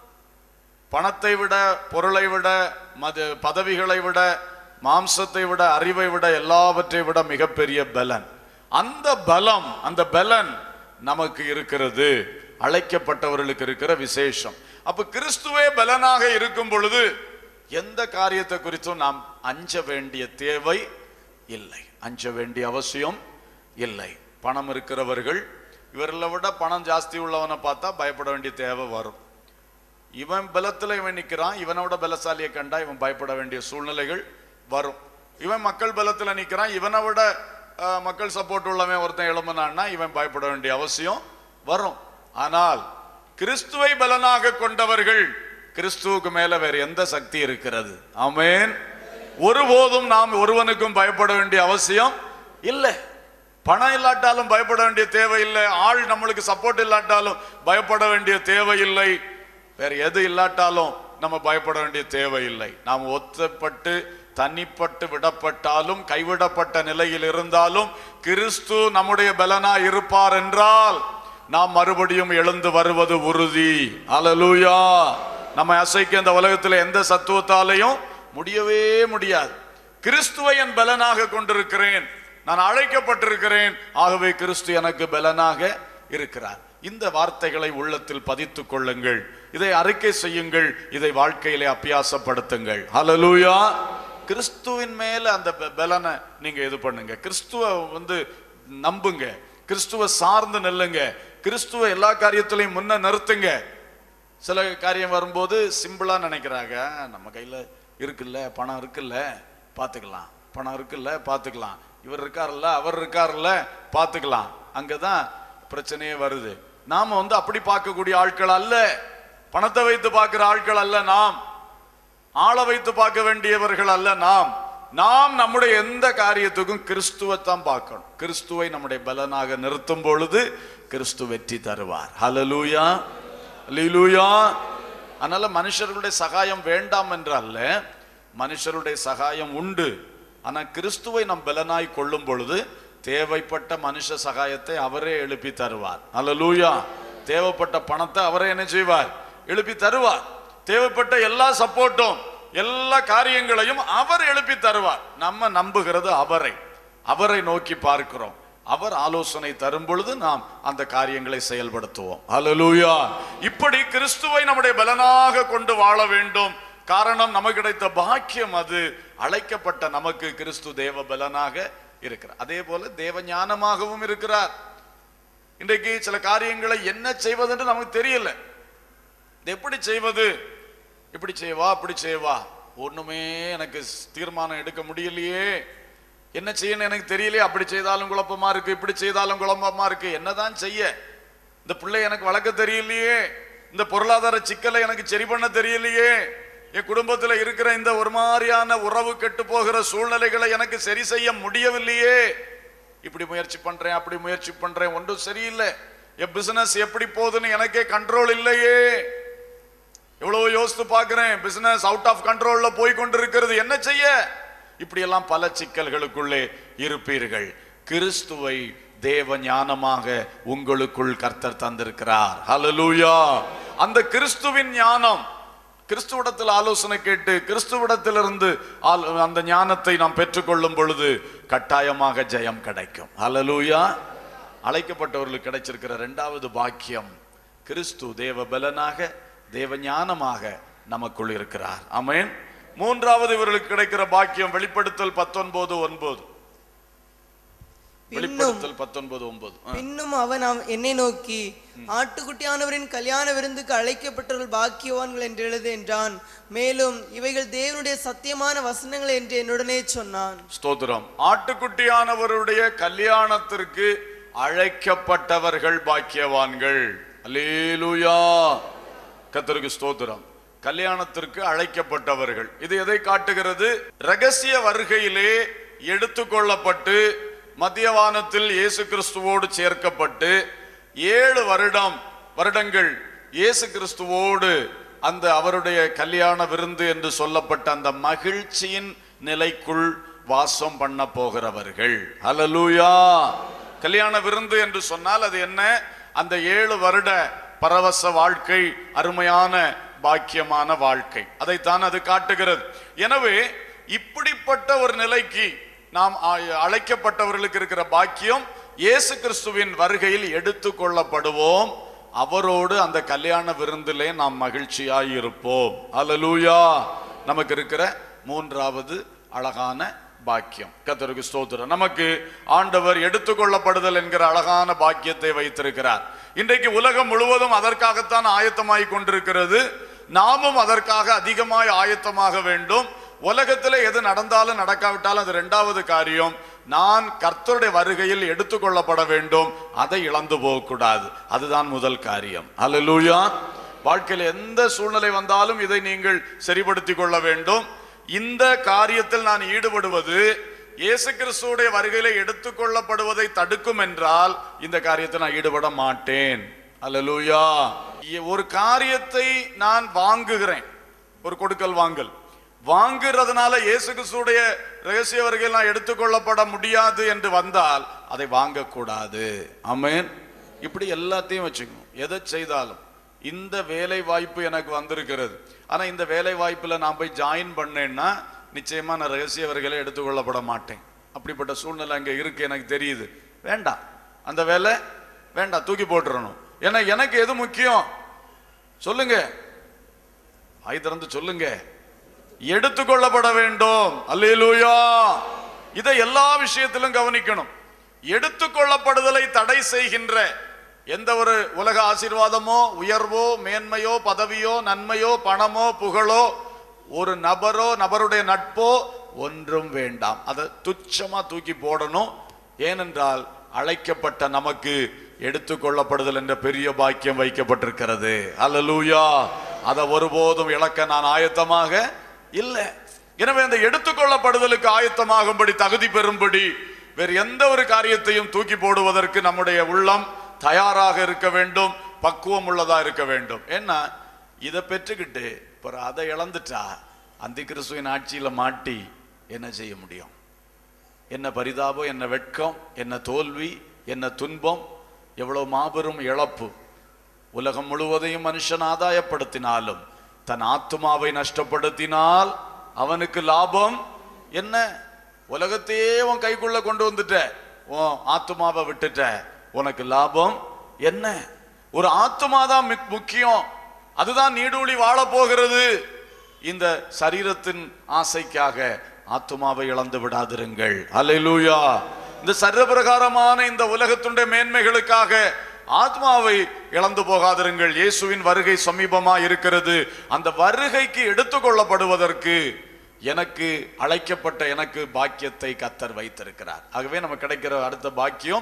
பணத்தை விட பொருளை விட மது பதவிகளை விட மாம்சத்தை விட அறிவை விட எல்லாவற்றை விட மிகப்பெரிய பலன் அந்த பலம் அந்த பலன் நமக்கு இருக்கிறது அழைக்கப்பட்டவர்களுக்கு இருக்கிற விசேஷம் அப்ப கிறிஸ்துவே பலனாக இருக்கும் பொழுது எந்த காரியத்தை குறித்தும் நாம் அஞ்ச வேண்டிய தேவை இல்லை அஞ்ச வேண்டிய அவசியம் இல்லை பணம் இருக்கிறவர்கள் இவர்களை விட பணம் ஜாஸ்தி உள்ளவனை பார்த்தா பயப்பட வேண்டிய தேவை வரும் இவன் பலத்துல இவன் நிக்கிறான் இவனோட பலசாலியை கண்டா இவன் பயப்பட வேண்டிய சூழ்நிலைகள் வரும் இவன் மக்கள் பலத்துல நிக்கிறான் இவனை விட அஹ், மக்கள் சப்போர்ட் உள்ளவன் ஒருத்தன் எழும்புனான்னா இவன் பயப்பட வேண்டிய அவசியம் வரும் ஆனால் கிறிஸ்துவை பலனாக கொண்டவர்கள் கிறிஸ்துவுக்கு மேல வேற எந்த சக்தி இருக்கிறது ஆமென் ஒருபோதும் நாம் ஒருவனுக்கும் பயப்பட வேண்டிய அவசியம் இல்லை பணம் இல்லாட்டாலும் பயப்பட வேண்டிய தேவையில்லை ஆள் நம்மளுக்கு சப்போர்ட் இல்லாட்டாலும் பயப்பட வேண்டிய தேவையில்லை வேற எது இல்லாட்டாலும் நம்ம பயப்பட வேண்டிய தேவையில்லை நாம் ஒத்தப்பட்டு தனிப்பட்டு விடப்பட்டாலும் கைவிடப்பட்ட நிலையில் இருந்தாலும் கிறிஸ்து நம்முடைய பலனா இருப்பார் என்றால் நாம் மறுபடியும் எழுந்து வருவது உறுதி அல்லேலூயா நம்ம அசைக்க இந்த உலகத்தில் எந்த சத்துவத்தாலையும் முடியவே முடியாது கிறிஸ்துவை என் பலனாக கொண்டிருக்கிறேன் நான் அழைக்கப்பட்டிருக்கிறேன் ஆகவே கிறிஸ்து எனக்கு பலனாக இருக்கிறார் இந்த வார்த்தைகளை உள்ளத்தில் பதித்துக் கொள்ளுங்கள் இதை அறிக்கை செய்யுங்கள் இதை வாழ்க்கையிலே அபியாசப்படுத்துங்கள் ஹalleluya கிறிஸ்துவின் மேல அந்த ப- பலனை நீங்க இது பண்ணுங்க கிறிஸ்துவ வந்து நம்புங்க கிறிஸ்துவ சார்ந்து நெல்லுங்க கிறிஸ்துவ எல்லா காரியத்திலையும் முன்ன நிறுத்துங்க சில காரியம் வரும்போது சிம்பிளா நினைக்கிறாங்க நம்ம கையில இருக்குல்ல பணம் இருக்குல்ல பார்த்துக்கலாம் பணம் இருக்குல்ல பார்த்துக்கலாம் இவர் இருக்காருல்ல அவர் இருக்காருல்ல பார்த்துக்கலாம் அங்கதான் பிரச்சனையே வருது நாம வந்து அப்படி பார்க்கக்கூடிய ஆட்கள் அல்ல பணத்தை வைத்து பார்க்கிற ஆட்கள் அல்ல நாம் ஆளை வைத்து பார்க்க வேண்டியவர்கள் அல்ல நாம் நாம் நம்முடைய எந்த காரியத்துக்கும் கிறிஸ்துவைத்தான் பார்க்கணும் கிறிஸ்துவை நம்முடைய பலனாக நிறுத்தும் பொழுது கிறிஸ்து வெற்றி தருவார் ஹalleluya ஹalleluya அதனால மனுஷர்களுடைய சகாயம் வேண்டாம் என்று அல்ல மனுஷருடைய சகாயம் உண்டு ஆனா கிறிஸ்துவை நம் பலனாய் கொள்ளும் பொழுது தேவைப்பட்ட மனுஷ சகாயத்தை அவரே எழுப்பி தருவார் ஹalleluya தேவைப்பட்ட பணத்தை அவரே என்ன செய்வார் எழுப்பி தருவார் தேவைப்பட்ட எல்லா சப்போர்ட்டும் எல்லா காரியங்களையும் அவர் எழுப்பி தருவார் நம்ம நம்புகிறது அவரை அவரை நோக்கி பார்க்கிறோம் அவர் ஆலோசனை தரும் பொழுது நாம் அந்த காரியங்களை செயல்படுத்துவோம் ஹalleluya இப்படி கிறிஸ்துவை நம்முடைய பலனாக கொண்டு வாழ வேண்டும் காரணம் நமக்கு கிடைத்த பாக்கியம் அது அழைக்கப்பட்ட நமக்கு கிறிஸ்து தேவ பலனாக இருக்கிறார் அதே போல தேவ ஞானமாகவும் இருக்கிறார் இன்றைக்கு சில காரியங்களை என்ன செய்வதென்று நமக்கு தெரியல இது எப்படி செய்வது இப்படி செய்வா அப்படி செய்வா ஒண்ணுமே எனக்கு தீர்மானம் எடுக்க முடியலையே என்ன செய்யணும் எனக்கு தெரியலையே அப்படி செய்தாலும் குழப்பமா இருக்கு இப்படி செய்தாலும் குழப்பமா இருக்கு என்னதான் செய்ய இந்த பிள்ளை எனக்கு வளர்க்க தெரியலையே இந்த பொருளாதார சிக்கலை எனக்கு சரி பண்ண தெரியலையே என் குடும்பத்துல இருக்கிற இந்த ஒரு மாதிரியான உறவு கெட்டு போகிற சூழ்நிலைகளை எனக்கு சரி செய்ய முடியவில்லையே இப்படி முயற்சி பண்றேன் அப்படி முயற்சி பண்றேன் ஒன்றும் சரியில்லை என் பிசினஸ் எப்படி போகுதுன்னு எனக்கே கண்ட்ரோல் இல்லையே எவ்வளவு யோசித்து பார்க்கிறேன் பிசினஸ் அவுட் ஆஃப் கண்ட்ரோல்ல போய் கொண்டிருக்கிறது என்ன செய்ய இப்படி எல்லாம் பல சிக்கல்களுக்குள்ளே இருப்பீர்கள் கிறிஸ்துவை தேவ ஞானமாக உங்களுக்குள் கர்த்தர் தந்திருக்கிறார் ஹalleluya அந்த கிறிஸ்துவின் ஞானம் கிறிஸ்துவிடத்தில் ஆலோசனை கேட்டு கிறிஸ்துவிடத்திலிருந்து ஆல்- அந்த ஞானத்தை நாம் பெற்றுக்கொள்ளும் பொழுது கட்டாயமாக ஜெயம் கிடைக்கும் ஹalleluya அழைக்கப்பட்டவர்களுக்கு கிடைச்சிருக்கிற இரண்டாவது பாக்கியம் கிறிஸ்து தேவ பலனாக தேவ ஞானமாக நமக்குள் இருக்கிறார் ஆமென் மூன்றாவது இவர்களுக்கு கிடைக்கிற பாக்கியம் வெளிப்படுத்தல் பத்தொன்பது ஒன்பது வெளிப்படுத்தல் பத்தொன்பது ஒன்பது ஆ. பின்னும் அவன் அவ- என்னை நோக்கி ஆட்டுக்குட்டியானவரின் கல்யாண விருந்துக்கு அழைக்கப்பட்டவர்கள் பாக்கியவான்கள் என்று எழுது என்றான் மேலும் இவைகள் தேவனுடைய சத்தியமான வசனங்கள் என்று என்னுடனே சொன்னான் ஸ்தோத்திரம் ஆட்டுக்குட்டியானவருடைய கல்யாணத்திற்கு அழைக்கப்பட்டவர்கள் பாக்கியவான்கள் அல்லேலூயா கத்தருக்கு ஸ்தோத்திரம் கல்யாணத்திற்கு அழைக்கப்பட்டவர்கள் இது எதை காட்டுகிறது ரகசிய வருகையிலே எடுத்துக்கொள்ளப்பட்டு மத்தியவானத்தில் இயேசு கிறிஸ்துவோடு சேர்க்கப்பட்டு ஏழு வருடம் வருடங்கள் இயேசு கிறிஸ்துவோடு அந்த அவருடைய கல்யாண விருந்து என்று சொல்லப்பட்ட அந்த மகிழ்ச்சியின் நிலைக்குள் வாசம் பண்ண போகிறவர்கள் ஹalleluya கல்யாண விருந்து என்று சொன்னால் அது என்ன அந்த ஏழு வருட பரவச வாழ்க்கை அருமையான பாக்கியமான வாழ்க்கை அதைத்தான் அது காட்டுகிறது எனவே இப்படிப்பட்ட ஒரு நிலைக்கு நாம் அ- அழைக்கப்பட்டவர்களுக்கு இருக்கிற பாக்கியம் இயேசு கிறிஸ்துவின் வருகையில் எடுத்துக்கொள்ளப்படுவோம் அவரோடு அந்த கல்யாண விருந்திலே நாம் மகிழ்ச்சியாய் இருப்போம் அல்லேலூயா நமக்கு இருக்கிற மூன்றாவது அழகான பாக்கியம் கத்தருக்கு ஸ்தோத்திரம் நமக்கு ஆண்டவர் எடுத்துக்கொள்ளப்படுதல் என்கிற அழகான பாக்கியத்தை வைத்திருக்கிறார் இன்றைக்கு உலகம் முழுவதும் அதற்காகத்தான் ஆயத்தமாய் கொண்டிருக்கிறது நாமும் அதற்காக அதிகமாய் ஆயத்தமாக வேண்டும் உலகத்தில் எது நடந்தாலும் நடக்காவிட்டாலும் அது இரண்டாவது காரியம் நான் கர்த்தருடைய வருகையில் எடுத்துக்கொள்ளப்பட வேண்டும் அதை இழந்து போகக்கூடாது அதுதான் முதல் காரியம் அல்லேலூயா வாழ்க்கையில் எந்த சூழ்நிலை வந்தாலும் இதை நீங்கள் சரிப்படுத்திக் கொள்ள வேண்டும் இந்த காரியத்தில் நான் ஈடுபடுவது இயேசு கிறிஸ்துவுடைய வருகையில எடுத்துக்கொள்ளப்படுவதை தடுக்கும் என்றால் இந்த காரியத்தில் நான் ஈடுபட மாட்டேன் அல்லேலூயா இ- ஒரு காரியத்தை நான் வாங்குகிறேன் ஒரு கொடுக்கல் வாங்கல் வாங்குறதுனால இயேசு கிறிஸ்துடைய ரகசிய வருகையில் நான் எடுத்துக்கொள்ளப்பட முடியாது என்று வந்தால் அதை வாங்கக்கூடாது ஆமென் இப்படி எல்லாத்தையும் வச்சுக்கணும் எதை செய்தாலும் இந்த வேலை வாய்ப்பு எனக்கு வந்திருக்கிறது ஆனா இந்த வேலை வாய்ப்புல நான் போய் ஜாயின் பண்ணேன்னா நிச்சயமா நான் ரகசிய வருகையில எடுத்துக்கொள்ளப்பட மாட்டேன் அப்படிப்பட்ட சூழ்நிலை அங்க இருக்கு எனக்கு தெரியுது வேண்டாம் அந்த வேலை வேண்டாம் தூக்கி போட்டுறணும் ஏன்னா எனக்கு எது முக்கியம் சொல்லுங்க ஆய் திறந்து சொல்லுங்க எடுத்துக்கொள்ளப்பட வேண்டும் அல்லேலூயா இதை எல்லா விஷயத்திலும் கவனிக்கணும் எடுத்துக்கொள்ளப்படுதலை தடை செய்கின்ற எந்த ஒரு உலக ஆசீர்வாதமோ உயர்வோ மேன்மையோ பதவியோ நன்மையோ பணமோ புகழோ ஒரு நபரோ நபருடைய நட்போ ஒன்றும் வேண்டாம் அதை துச்சமா தூக்கி போடணும் ஏனென்றால் அழைக்கப்பட்ட நமக்கு எடுத்துக்கொள்ளப்படுதல் என்ற பெரிய பாக்கியம் வைக்கப்பட்டிருக்கிறது அல்லேலூயா அதை ஒருபோதும் இழக்க நான் ஆயத்தமாக இல்லை எனவே அந்த எடுத்துக்கொள்ளப்படுதலுக்கு ஆயத்தமாகும்படி தகுதி பெறும்படி வேறு எந்த ஒரு காரியத்தையும் தூக்கி போடுவதற்கு நம்முடைய உள்ளம் தயாராக இருக்க வேண்டும் பக்குவம் உள்ளதா இருக்க வேண்டும் ஏன்னா இதை பெற்றுக்கிட்டு அப்புறம் அதை இழந்துட்டா அந்த கிறிஸ்துவின் ஆட்சியில மாட்டி என்ன செய்ய முடியும் என்ன பரிதாபம் என்ன வெட்கம் என்ன தோல்வி என்ன துன்பம் எவ்வளவு மாபெரும் இழப்பு உலகம் முழுவதையும் மனுஷன் ஆதாயப்படுத்தினாலும் தன் ஆத்துமாவை நஷ்டப்படுத்தினால் அவனுக்கு லாபம் என்ன உலகத்தையே உன் கைக்குள்ள கொண்டு வந்துட்ட உன் ஆத்துமாவை விட்டுட்ட உனக்கு லாபம் என்ன ஒரு ஆத்துமாதான் மிக்- முக்கியம் அதுதான் நீடூழி வாழ போகிறது இந்த சரீரத்தின் ஆசைக்காக ஆத்துமாவை இழந்து விடாதிருங்கள் அல்லேலூயா இந்த சர்வபிரகாரமான இந்த உலகத்துடைய மேன்மைகளுக்காக ஆத்மாவை இழந்து போகாதிருங்கள் இயேசுவின் வருகை சமீபமா இருக்கிறது அந்த வருகைக்கு எடுத்துக்கொள்ளப்படுவதற்கு எனக்கு அழைக்கப்பட்ட எனக்கு பாக்கியத்தை கத்தர் வைத்திருக்கிறார் ஆகவே நமக்கு கிடைக்கிற அடுத்த பாக்கியம்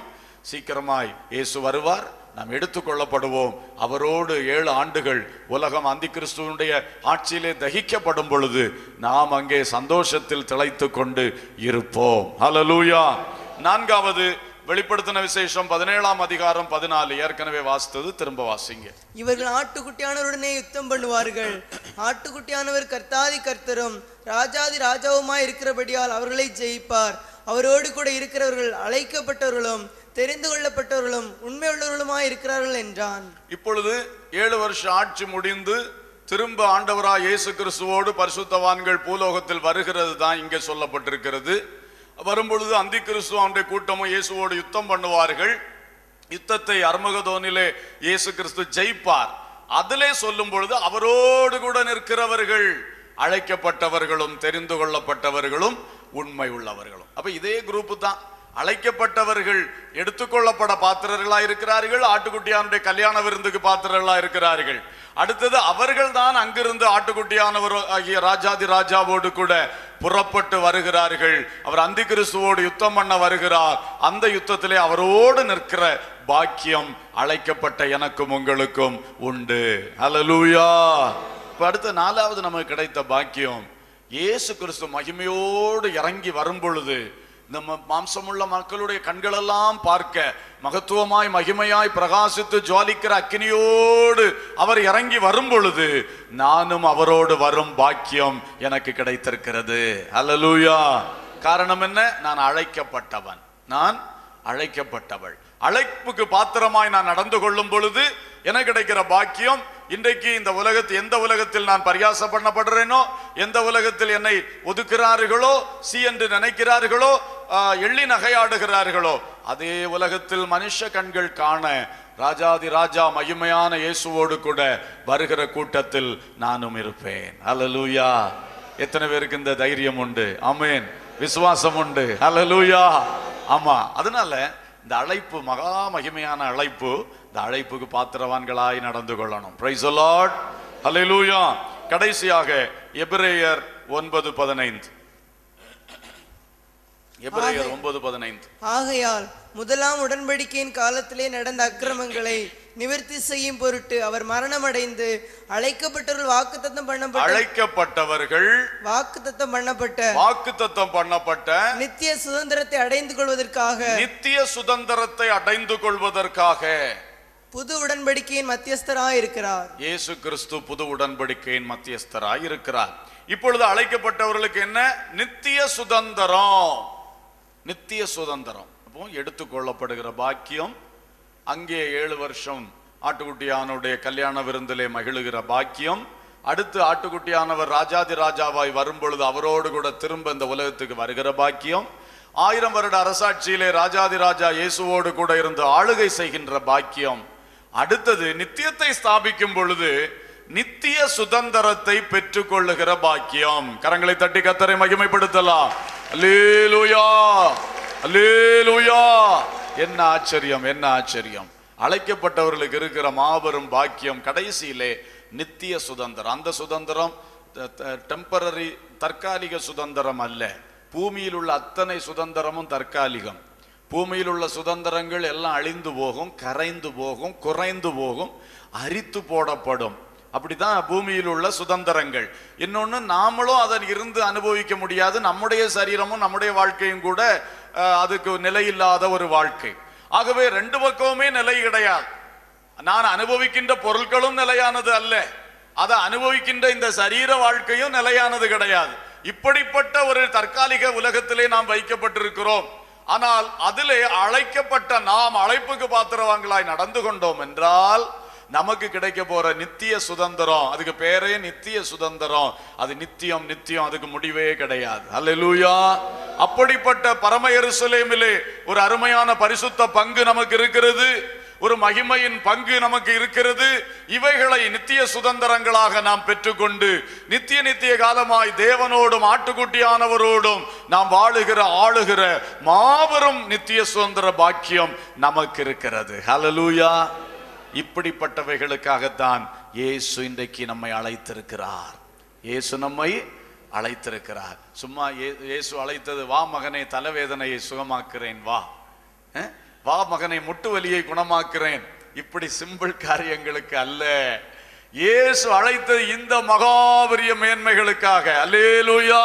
சீக்கிரமாய் இயேசு வருவார் நாம் எடுத்துக்கொள்ளப்படுவோம் அவரோடு ஏழு ஆண்டுகள் உலகம் அந்தி கிறிஸ்துவனுடைய ஆட்சியிலே தகிக்கப்படும் பொழுது நாம் அங்கே சந்தோஷத்தில் திளைத்து கொண்டு இருப்போம் ஹalleluya நான்காவது வெளிப்படுத்தின விசேஷம் பதினேழாம் அதிகாரம் பதினாலு ஏற்கனவே வாசித்தது திரும்ப வாசிங்க இவர்கள் ஆட்டுக்குட்டியானவருடனே யுத்தம் பண்ணுவார்கள் ஆட்டுக்குட்டியானவர் கர்த்தாதி கர்த்தரும் ராஜாதி ராஜாவுமாய் இருக்கிறபடியால் அவர்களை ஜெயிப்பார் அவரோடு கூட இருக்கிறவர்கள் அழைக்கப்பட்டவர்களும் தெரிந்து கொள்ளப்பட்டவர்களும் உண்மை உள்ளவர்களுமாய் இருக்கிறார்கள் என்றான் இப்பொழுது ஏழு வருஷ ஆட்சி முடிந்து திரும்ப ஆண்டவராய் இயேசு கிறிஸ்துவோடு பரிசுத்தவான்கள் பூலோகத்தில் வருகிறது தான் இங்கே சொல்லப்பட்டிருக்கிறது வரும்பொழுது அந்தி கிறிஸ்துவனுடைய கூட்டமும் இயேசுவோடு யுத்தம் பண்ணுவார்கள் யுத்தத்தை அர்மகதோனிலே இயேசு கிறிஸ்து ஜெயிப்பார் அதிலே சொல்லும் பொழுது அவரோடு கூட நிற்கிறவர்கள் அழைக்கப்பட்டவர்களும் தெரிந்து கொள்ளப்பட்டவர்களும் உண்மை உள்ளவர்களும் அப்ப இதே குரூப் தான் அழைக்கப்பட்டவர்கள் எடுத்துக்கொள்ளப்பட பாத்திரர்களா இருக்கிறார்கள் ஆட்டுக்குட்டியானுடைய கல்யாண விருந்துக்கு பாத்திரர்களா இருக்கிறார்கள் அடுத்தது அவர்கள் தான் அங்கிருந்து ஆட்டுக்குட்டியானவர் ஆகிய ராஜாதி ராஜாவோடு கூட புறப்பட்டு வருகிறார்கள் அவர் அந்தி கிறிஸ்துவோடு யுத்தம் பண்ண வருகிறார் அந்த யுத்தத்திலே அவரோடு நிற்கிற பாக்கியம் அழைக்கப்பட்ட எனக்கும் உங்களுக்கும் உண்டு ஹalleluya இப்ப அடுத்த நாலாவது நமக்கு கிடைத்த பாக்கியம் இயேசு கிறிஸ்து மகிமையோடு இறங்கி வரும் பொழுது இந்த ம- மாம்சமுள்ள மக்களுடைய கண்களெல்லாம் பார்க்க மகத்துவமாய் மகிமையாய் பிரகாசித்து ஜுவாலிக்கிற அக்கினியோடு அவர் இறங்கி வரும் பொழுது நானும் அவரோடு வரும் பாக்கியம் எனக்கு கிடைத்திருக்கிறது அல்லலூயா காரணம் என்ன நான் அழைக்கப்பட்டவன் நான் அழைக்கப்பட்டவள் அழைப்புக்கு பாத்திரமாய் நான் நடந்து கொள்ளும் பொழுது எனக்கு கிடைக்கிற பாக்கியம் இன்றைக்கு இந்த உலகத்து எந்த உலகத்தில் நான் பரியாசம் பண்ணப்படுறேனோ எந்த உலகத்தில் என்னை ஒதுக்குறார்களோ சி என்று நினைக்கிறார்களோ ஆஹ், எள்ளி நகையாடுகிறார்களோ அதே உலகத்தில் மனுஷ கண்கள் காண ராஜாதி ராஜா மகிமையான இயேசுவோடு கூட வருகிற கூட்டத்தில் நானும் இருப்பேன் அல்லேலூயா எத்தனை பேருக்கு இந்த தைரியம் உண்டு ஆமென் விசுவாசம் உண்டு அல்லேலூயா ஆமா அதனால இந்த அழைப்பு மகா மகிமையான அழைப்பு இந்த அழைப்புக்கு பாத்திரவான்களாய் நடந்து கொள்ளணும் பிரைஸ் லார்ட் அல்லேலூயா கடைசியாக எபிரேயர் ஒன்பது பதினைந்து எபிரேயர் ஒன்பது பதினைந்து ஆகையால் முதலாம் உடன்படிக்கையின் காலத்திலே நடந்த அக்கிரமங்களை நிவர்த்தி செய்யும் பொருட்டு அவர் மரணமடைந்து அழைக்கப்பட்டவர்கள் வாக்குத்தத்தம் பண்ணப்பட்ட அழைக்கப்பட்டவர்கள் வாக்குத்தத்தம் பண்ணப்பட்ட வாக்குத்தத்தம் பண்ணப்பட்ட நித்திய சுதந்திரத்தை அடைந்து கொள்வதற்காக நித்திய சுதந்திரத்தை அடைந்து கொள்வதற்காக புது உடன்படிக்கையின் மத்தியஸ்தராய் இருக்கிறார் இயேசு கிறிஸ்து புது உடன்படிக்கையின் மத்தியஸ்தராய் இருக்கிறார் இப்பொழுது அழைக்கப்பட்டவர்களுக்கு என்ன நித்திய சுதந்திரம் நித்திய சுதந்திரம் அப்போ எடுத்துக்கொள்ளப்படுகிற பாக்கியம் அங்கே ஏழு வருஷம் ஆட்டுக்குட்டியானுடைய கல்யாண விருந்திலே மகிழுகிற பாக்கியம் அடுத்து ஆட்டுக்குட்டியானவர் ராஜாதி ராஜாவாய் வரும் பொழுது அவரோடு கூட திரும்ப இந்த உலகத்துக்கு வருகிற பாக்கியம் ஆயிரம் வருட அரசாட்சியிலே ராஜாதி ராஜா இயேசுவோடு கூட இருந்து ஆளுகை செய்கின்ற பாக்கியம் அடுத்தது நித்தியத்தை ஸ்தாபிக்கும் பொழுது நித்திய சுதந்திரத்தை பெற்றுக்கொள்ளுகிற பாக்கியம் கரங்களை தட்டி கத்தரை மகிமைப்படுத்தலாம் அல்லேலூயா அல்லேலூயா என்ன ஆச்சரியம் என்ன ஆச்சரியம் அழைக்கப்பட்டவர்களுக்கு இருக்கிற மாபெரும் பாக்கியம் கடைசியிலே நித்திய சுதந்திரம் அந்த சுதந்திரம் டெம்பரரி தற்காலிக சுதந்திரம் அல்ல பூமியில் உள்ள அத்தனை சுதந்திரமும் தற்காலிகம் பூமியில் உள்ள சுதந்திரங்கள் எல்லாம் அழிந்து போகும் கரைந்து போகும் குறைந்து போகும் அரித்து போடப்படும் அப்படிதான் பூமியில் உள்ள சுதந்திரங்கள் இன்னொன்னு நாமளும் அதன் இருந்து அனுபவிக்க முடியாது நம்முடைய சரீரமும் நம்முடைய வாழ்க்கையும் கூட அஹ், அதுக்கு நிலையில்லாத ஒரு வாழ்க்கை ஆகவே ரெண்டு பக்கமுமே நிலை கிடையாது நான் அனுபவிக்கின்ற பொருட்களும் நிலையானது அல்ல அதை அனுபவிக்கின்ற இந்த சரீர வாழ்க்கையும் நிலையானது கிடையாது இப்படிப்பட்ட ஒரு தற்காலிக உலகத்திலே நாம் வைக்கப்பட்டிருக்கிறோம் ஆனால் அதிலே அழைக்கப்பட்ட நாம் அழைப்புக்கு பாத்திரவான்களாய் நடந்து கொண்டோம் என்றால் நமக்கு கிடைக்க போற நித்திய சுதந்திரம் அதுக்கு பேரே நித்திய சுதந்திரம் அது நித்தியம் நித்தியம் அதுக்கு முடிவே கிடையாது அல்லேலூயா அப்படிப்பட்ட பரம எருசலேமிலே ஒரு அருமையான பரிசுத்த பங்கு நமக்கு இருக்கிறது ஒரு மகிமையின் பங்கு நமக்கு இருக்கிறது இவைகளை நித்திய சுதந்திரங்களாக நாம் பெற்றுக்கொண்டு நித்திய நித்திய காலமாய் தேவனோடும் ஆட்டுக்குட்டியானவரோடும் நாம் வாழுகிற ஆளுகிற மாபெரும் நித்திய சுதந்திர பாக்கியம் நமக்கு இருக்கிறது ஹalleluya இப்படிப்பட்டவைகளுக்காகத்தான் இயேசு இன்றைக்கு நம்மை அழைத்திருக்கிறார் இயேசு நம்மை அழைத்திருக்கிறார் சும்மா இயே- இயேசு அழைத்தது வா மகனே தலைவேதனையை சுகமாக்குறேன் வா அஹ்? வா மகனை முட்டு வலியை குணமாக்குறேன் இப்படி சிம்பிள் காரியங்களுக்கு அல்ல இயேசு அழைத்தது இந்த மகாபரிய மேன்மைகளுக்காக அல்லேலூயா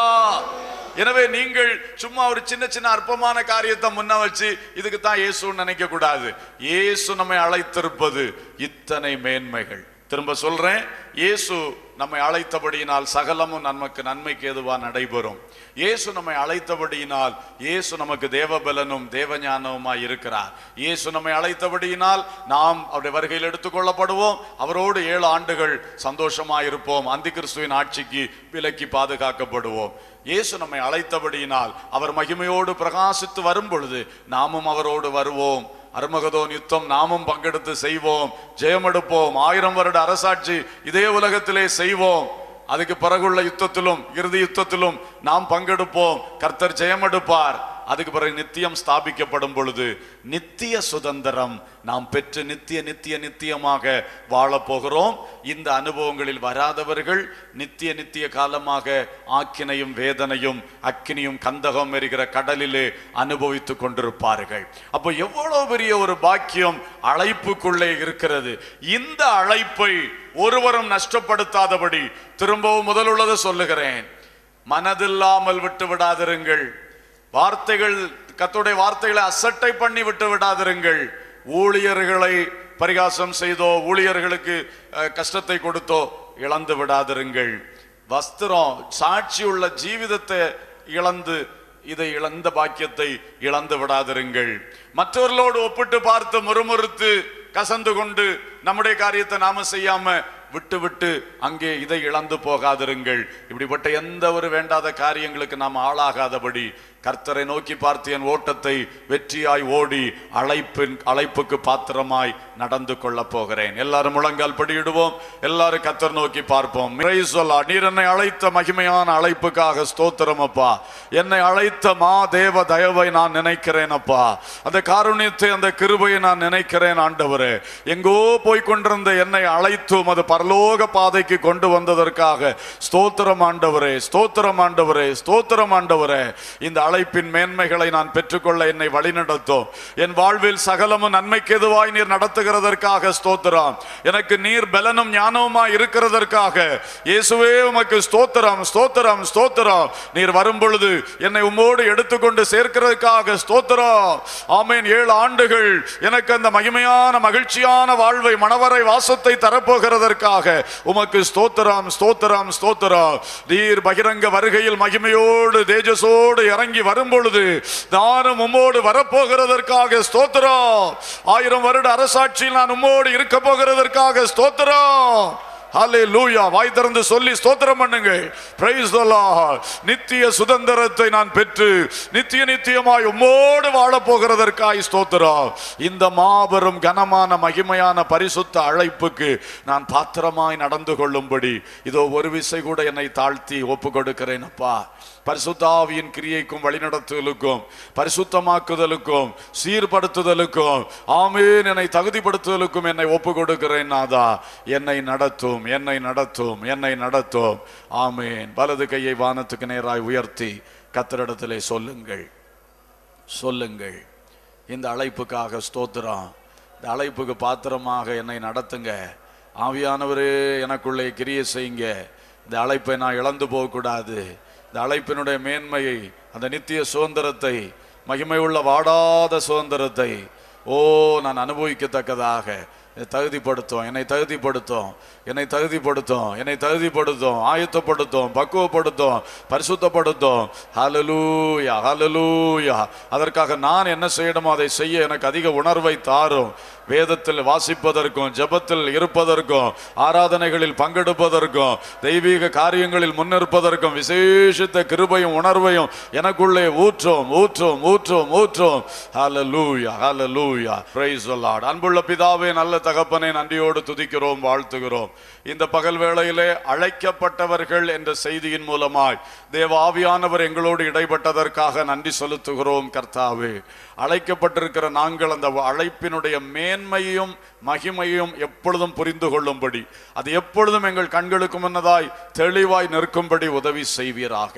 எனவே நீங்கள் சும்மா ஒரு சின்ன சின்ன அற்பமான காரியத்தை முன்ன வச்சு இதுக்கு தான் இயேசுன்னு நினைக்க கூடாது இயேசு நம்மை அழைத்திருப்பது இத்தனை மேன்மைகள் திரும்ப சொல்றேன் இயேசு நம்மை அழைத்தபடியினால் சகலமும் நமக்கு நன்மைக்கு எதுவா நடைபெறும் இயேசு நம்மை அழைத்தபடியினால் இயேசு நமக்கு தேவபலனும் தேவஞானவுமாய் இருக்கிறார் இயேசு நம்மை அழைத்தபடியினால் நாம் அவருடைய வருகையில் எடுத்துக்கொள்ளப்படுவோம் அவரோடு ஏழு ஆண்டுகள் சந்தோஷமாய் இருப்போம் அந்தி கிறிஸ்துவின் ஆட்சிக்கு விலக்கி பாதுகாக்கப்படுவோம் இயேசு நம்மை அழைத்தபடியினால் அவர் மகிமையோடு பிரகாசித்து வரும் பொழுது நாமும் அவரோடு வருவோம் அருமகதோன் யுத்தம் நாமும் பங்கெடுத்து செய்வோம் ஜெயமெடுப்போம் ஆயிரம் வருட அரசாட்சி இதே உலகத்திலே செய்வோம் அதுக்கு பிறகுள்ள யுத்தத்திலும் இறுதி யுத்தத்திலும் நாம் பங்கெடுப்போம் கர்த்தர் ஜெயமெடுப்பார் அதுக்கு பிறகு நித்தியம் ஸ்தாபிக்கப்படும் பொழுது நித்திய சுதந்திரம் நாம் பெற்று நித்திய நித்திய நித்தியமாக வாழப் போகிறோம் இந்த அனுபவங்களில் வராதவர்கள் நித்திய நித்திய காலமாக ஆக்கினையும் வேதனையும் அக்கினியும் கந்தகம் எரிகிற கடலிலே அனுபவித்துக் கொண்டிருப்பார்கள் அப்போ எவ்வளவு பெரிய ஒரு பாக்கியம் அழைப்புக்குள்ளே இருக்கிறது இந்த அழைப்பை ஒருவரும் நஷ்டப்படுத்தாதபடி திரும்பவும் முதலுள்ளதை சொல்லுகிறேன் மனதில்லாமல் விட்டு விடாதிருங்கள் வார்த்தைகள் கத்துடைய வார்த்தைகளை அசட்டை பண்ணி விட்டு விடாதிருங்கள் ஊழியர்களை பரிகாசம் செய்தோ ஊழியர்களுக்கு அஹ், கஷ்டத்தை கொடுத்தோ இழந்து விடாதிருங்கள் வஸ்திரம் சாட்சி உள்ள ஜீவிதத்தை இழந்து இதை இழந்த பாக்கியத்தை இழந்து விடாதிருங்கள் மற்றவர்களோடு ஒப்பிட்டு பார்த்து முறுமுறுத்து கசந்து கொண்டு நம்முடைய காரியத்தை நாம செய்யாம விட்டு விட்டு அங்கே இதை இழந்து போகாதிருங்கள் இப்படிப்பட்ட எந்த ஒரு வேண்டாத காரியங்களுக்கு நாம் ஆளாகாதபடி கர்த்தரை நோக்கி பார்த்து என் ஓட்டத்தை வெற்றியாய் ஓடி அழைப்பின் அழைப்புக்கு பாத்திரமாய் நடந்து கொள்ள போகிறேன் எல்லாரும் முழங்கால் படியிடுவோம் எல்லாரும் கர்த்தர் நோக்கி பார்ப்போம் Praise the Lord. நீர் என்னை அழைத்த மகிமையான அழைப்புக்காக ஸ்தோத்திரம் அப்பா என்னை அழைத்த மா தேவ தயவை நான் நினைக்கிறேன் அப்பா அந்த காருண்யத்தை அந்த கிருபையை நான் நினைக்கிறேன் ஆண்டவரே எங்கோ போய் கொண்டிருந்த என்னை அழைத்தும் அது பரலோக பாதைக்கு கொண்டு வந்ததற்காக ஸ்தோத்திரம் ஆண்டவரே ஸ்தோத்திரம் ஆண்டவரே ஸ்தோத்திரம் ஆண்டவரே இந்த அழைப்பின் மேன்மைகளை நான் பெற்றுக்கொள்ள என்னை வழிநடத்தும் என் வாழ்வில் சகலமும் நன்மைக்கு எதுவாய் நீர் நடத்துகிறதற்காக ஸ்தோத்திரம் எனக்கு நீர் பலனும் ஞானவுமாய் இருக்கிறதற்காக இயேசுவே உமக்கு ஸ்தோத்திரம் ஸ்தோத்திரம் ஸ்தோத்திரம் நீர் வரும் பொழுது என்னை உம்மோடு எடுத்துக்கொண்டு சேர்க்கிறதுக்காக ஸ்தோத்திரம் ஆமேன் ஏழு ஆண்டுகள் எனக்கு அந்த மகிமையான மகிழ்ச்சியான வாழ்வை மணவரை வாசத்தை தரப்போகிறதற்காக உமக்கு ஸ்தோத்திரம் ஸ்தோத்திரம் ஸ்தோத்திரம் நீர் பகிரங்க வருகையில் மகிமையோடு தேஜஸோடு இறங்கி வரும் பொழுது நானும் உம்மோடு வரப்போகிறதற்காக ஸ்தோத்திரம் ஆயிரம் வருட அரசாட்சியில் நான் உம்மோடு இருக்க போகிறதற்காக ஸ்தோத்திரம் ஹalleluya வாய் திறந்து சொல்லி ஸ்தோத்திரம் பண்ணுங்கள் praise the lord நித்திய சுதந்திரத்தை நான் பெற்று நித்திய நித்தியமாய் உம்மோடு வாழ போகிறதற்காய் ஸ்தோத்திரம் இந்த மாபெரும் கனமான மகிமையான பரிசுத்த அழைப்புக்கு நான் பாத்திரமாய் நடந்து கொள்ளும்படி இதோ ஒரு விசை கூட என்னை தாழ்த்தி ஒப்பு கொடுக்கிறேன் அப்பா பரிசுத்தாவியின் கிரியைக்கும் வழிநடத்துதலுக்கும் பரிசுத்தமாக்குதலுக்கும் சீர்படுத்துதலுக்கும் ஆமேன் என்னை தகுதிப்படுத்துதலுக்கும் என்னை ஒப்பு கொடுக்கிறேன் நாதா என்னை நடத்தும் என்னை நடத்தும் என்னை நடத்தும் ஆமேன் வலது கையை வானத்துக்கு நேராய் உயர்த்தி கத்தரிடத்திலே சொல்லுங்கள் சொல்லுங்கள் இந்த அழைப்புக்காக ஸ்தோத்திரம் இந்த அழைப்புக்கு பாத்திரமாக என்னை நடத்துங்க ஆவியானவரே எனக்குள்ளே கிரியை செய்யுங்க இந்த அழைப்பை நான் இழந்து போகக்கூடாது இந்த அழைப்பினுடைய மேன்மையை அந்த நித்திய சுதந்திரத்தை மகிமை உள்ள வாடாத சுதந்திரத்தை ஓ நான் அனுபவிக்கத்தக்கதாக என்னை தகுதிப்படுத்தும் என்னை தகுதிப்படுத்தும் என்னை தகுதிப்படுத்தும் என்னை தகுதிப்படுத்தும் ஆயத்தப்படுத்தும் பக்குவப்படுத்தும் பரிசுத்தப்படுத்தும் ஹalleluya ஹalleluya அதற்காக நான் என்ன செய்யணுமோ அதை செய்ய எனக்கு அதிக உணர்வை தாரும் வேதத்தில் வாசிப்பதற்கும் ஜெபத்தில் இருப்பதற்கும் ஆராதனைகளில் பங்கெடுப்பதற்கும் தெய்வீக காரியங்களில் முன்னிற்பதற்கும் விசேஷித்த கிருபையும் உணர்வையும் எனக்குள்ளே ஊற்றும் ஊற்றும் ஊற்றும் ஊற்றும் ஹalleluya ஹalleluya praise the lord அன்புள்ள பிதாவே நல்ல தகப்பனை நன்றியோடு துதிக்கிறோம் வாழ்த்துகிறோம் இந்த பகல் வேளையிலே அழைக்கப்பட்டவர்கள் என்ற செய்தியின் மூலமாய் தேவ ஆவியானவர் எங்களோடு இடைப்பட்டதற்காக நன்றி செலுத்துகிறோம் கர்த்தாவே அழைக்கப்பட்டிருக்கிற நாங்கள் அந்த அழைப்பினுடைய மேன்மையும் மகிமையும் எப்பொழுதும் புரிந்து கொள்ளும்படி அது எப்பொழுதும் எங்கள் கண்களுக்கு முன்னதாய் தெளிவாய் நிற்கும்படி உதவி செய்வீராக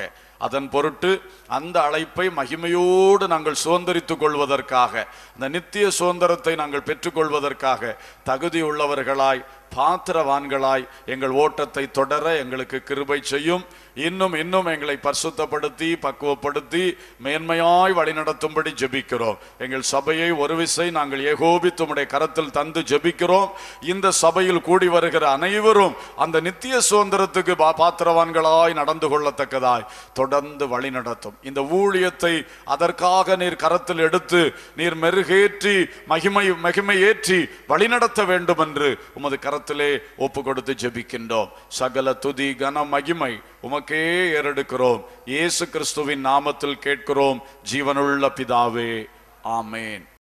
அதன் பொருட்டு அந்த அழைப்பை மகிமையோடு நாங்கள் சுதந்திரித்துக் கொள்வதற்காக அந்த நித்திய சுதந்திரத்தை நாங்கள் பெற்றுக்கொள்வதற்காக தகுதி உள்ளவர்களாய் பாத்திரவான்களாய் எங்கள் ஓட்டத்தை தொடர எங்களுக்கு கிருபை செய்யும் இன்னும் இன்னும் எங்களை பரிசுத்தப்படுத்தி பக்குவப்படுத்தி மேன்மையாய் வழிநடத்தும்படி ஜெபிக்கிறோம் எங்கள் சபையை ஒரு விசை நாங்கள் ஏகோபித்து உம்முடைய கரத்தில் தந்து ஜெபிக்கிறோம் இந்த சபையில் கூடி வருகிற அனைவரும் அந்த நித்திய சுதந்திரத்துக்கு பா- பாத்திரவான்களாய் நடந்து கொள்ளத்தக்கதாய் தொடர்ந்து வழி நடத்தும் இந்த ஊழியத்தை அதற்காக நீர் கரத்தில் எடுத்து நீர் மெருகேற்றி மகிமை மகிமை ஏற்றி வழிநடத்த வேண்டும் என்று உமது கரத்திலே ஒப்பு கொடுத்து ஜெபிக்கின்றோம் சகல துதி கன மகிமை உமக்கே ஏறெடுக்கிறோம் இயேசு கிறிஸ்துவின் நாமத்தில் கேட்கிறோம் ஜீவனுள்ள பிதாவே ஆமேன்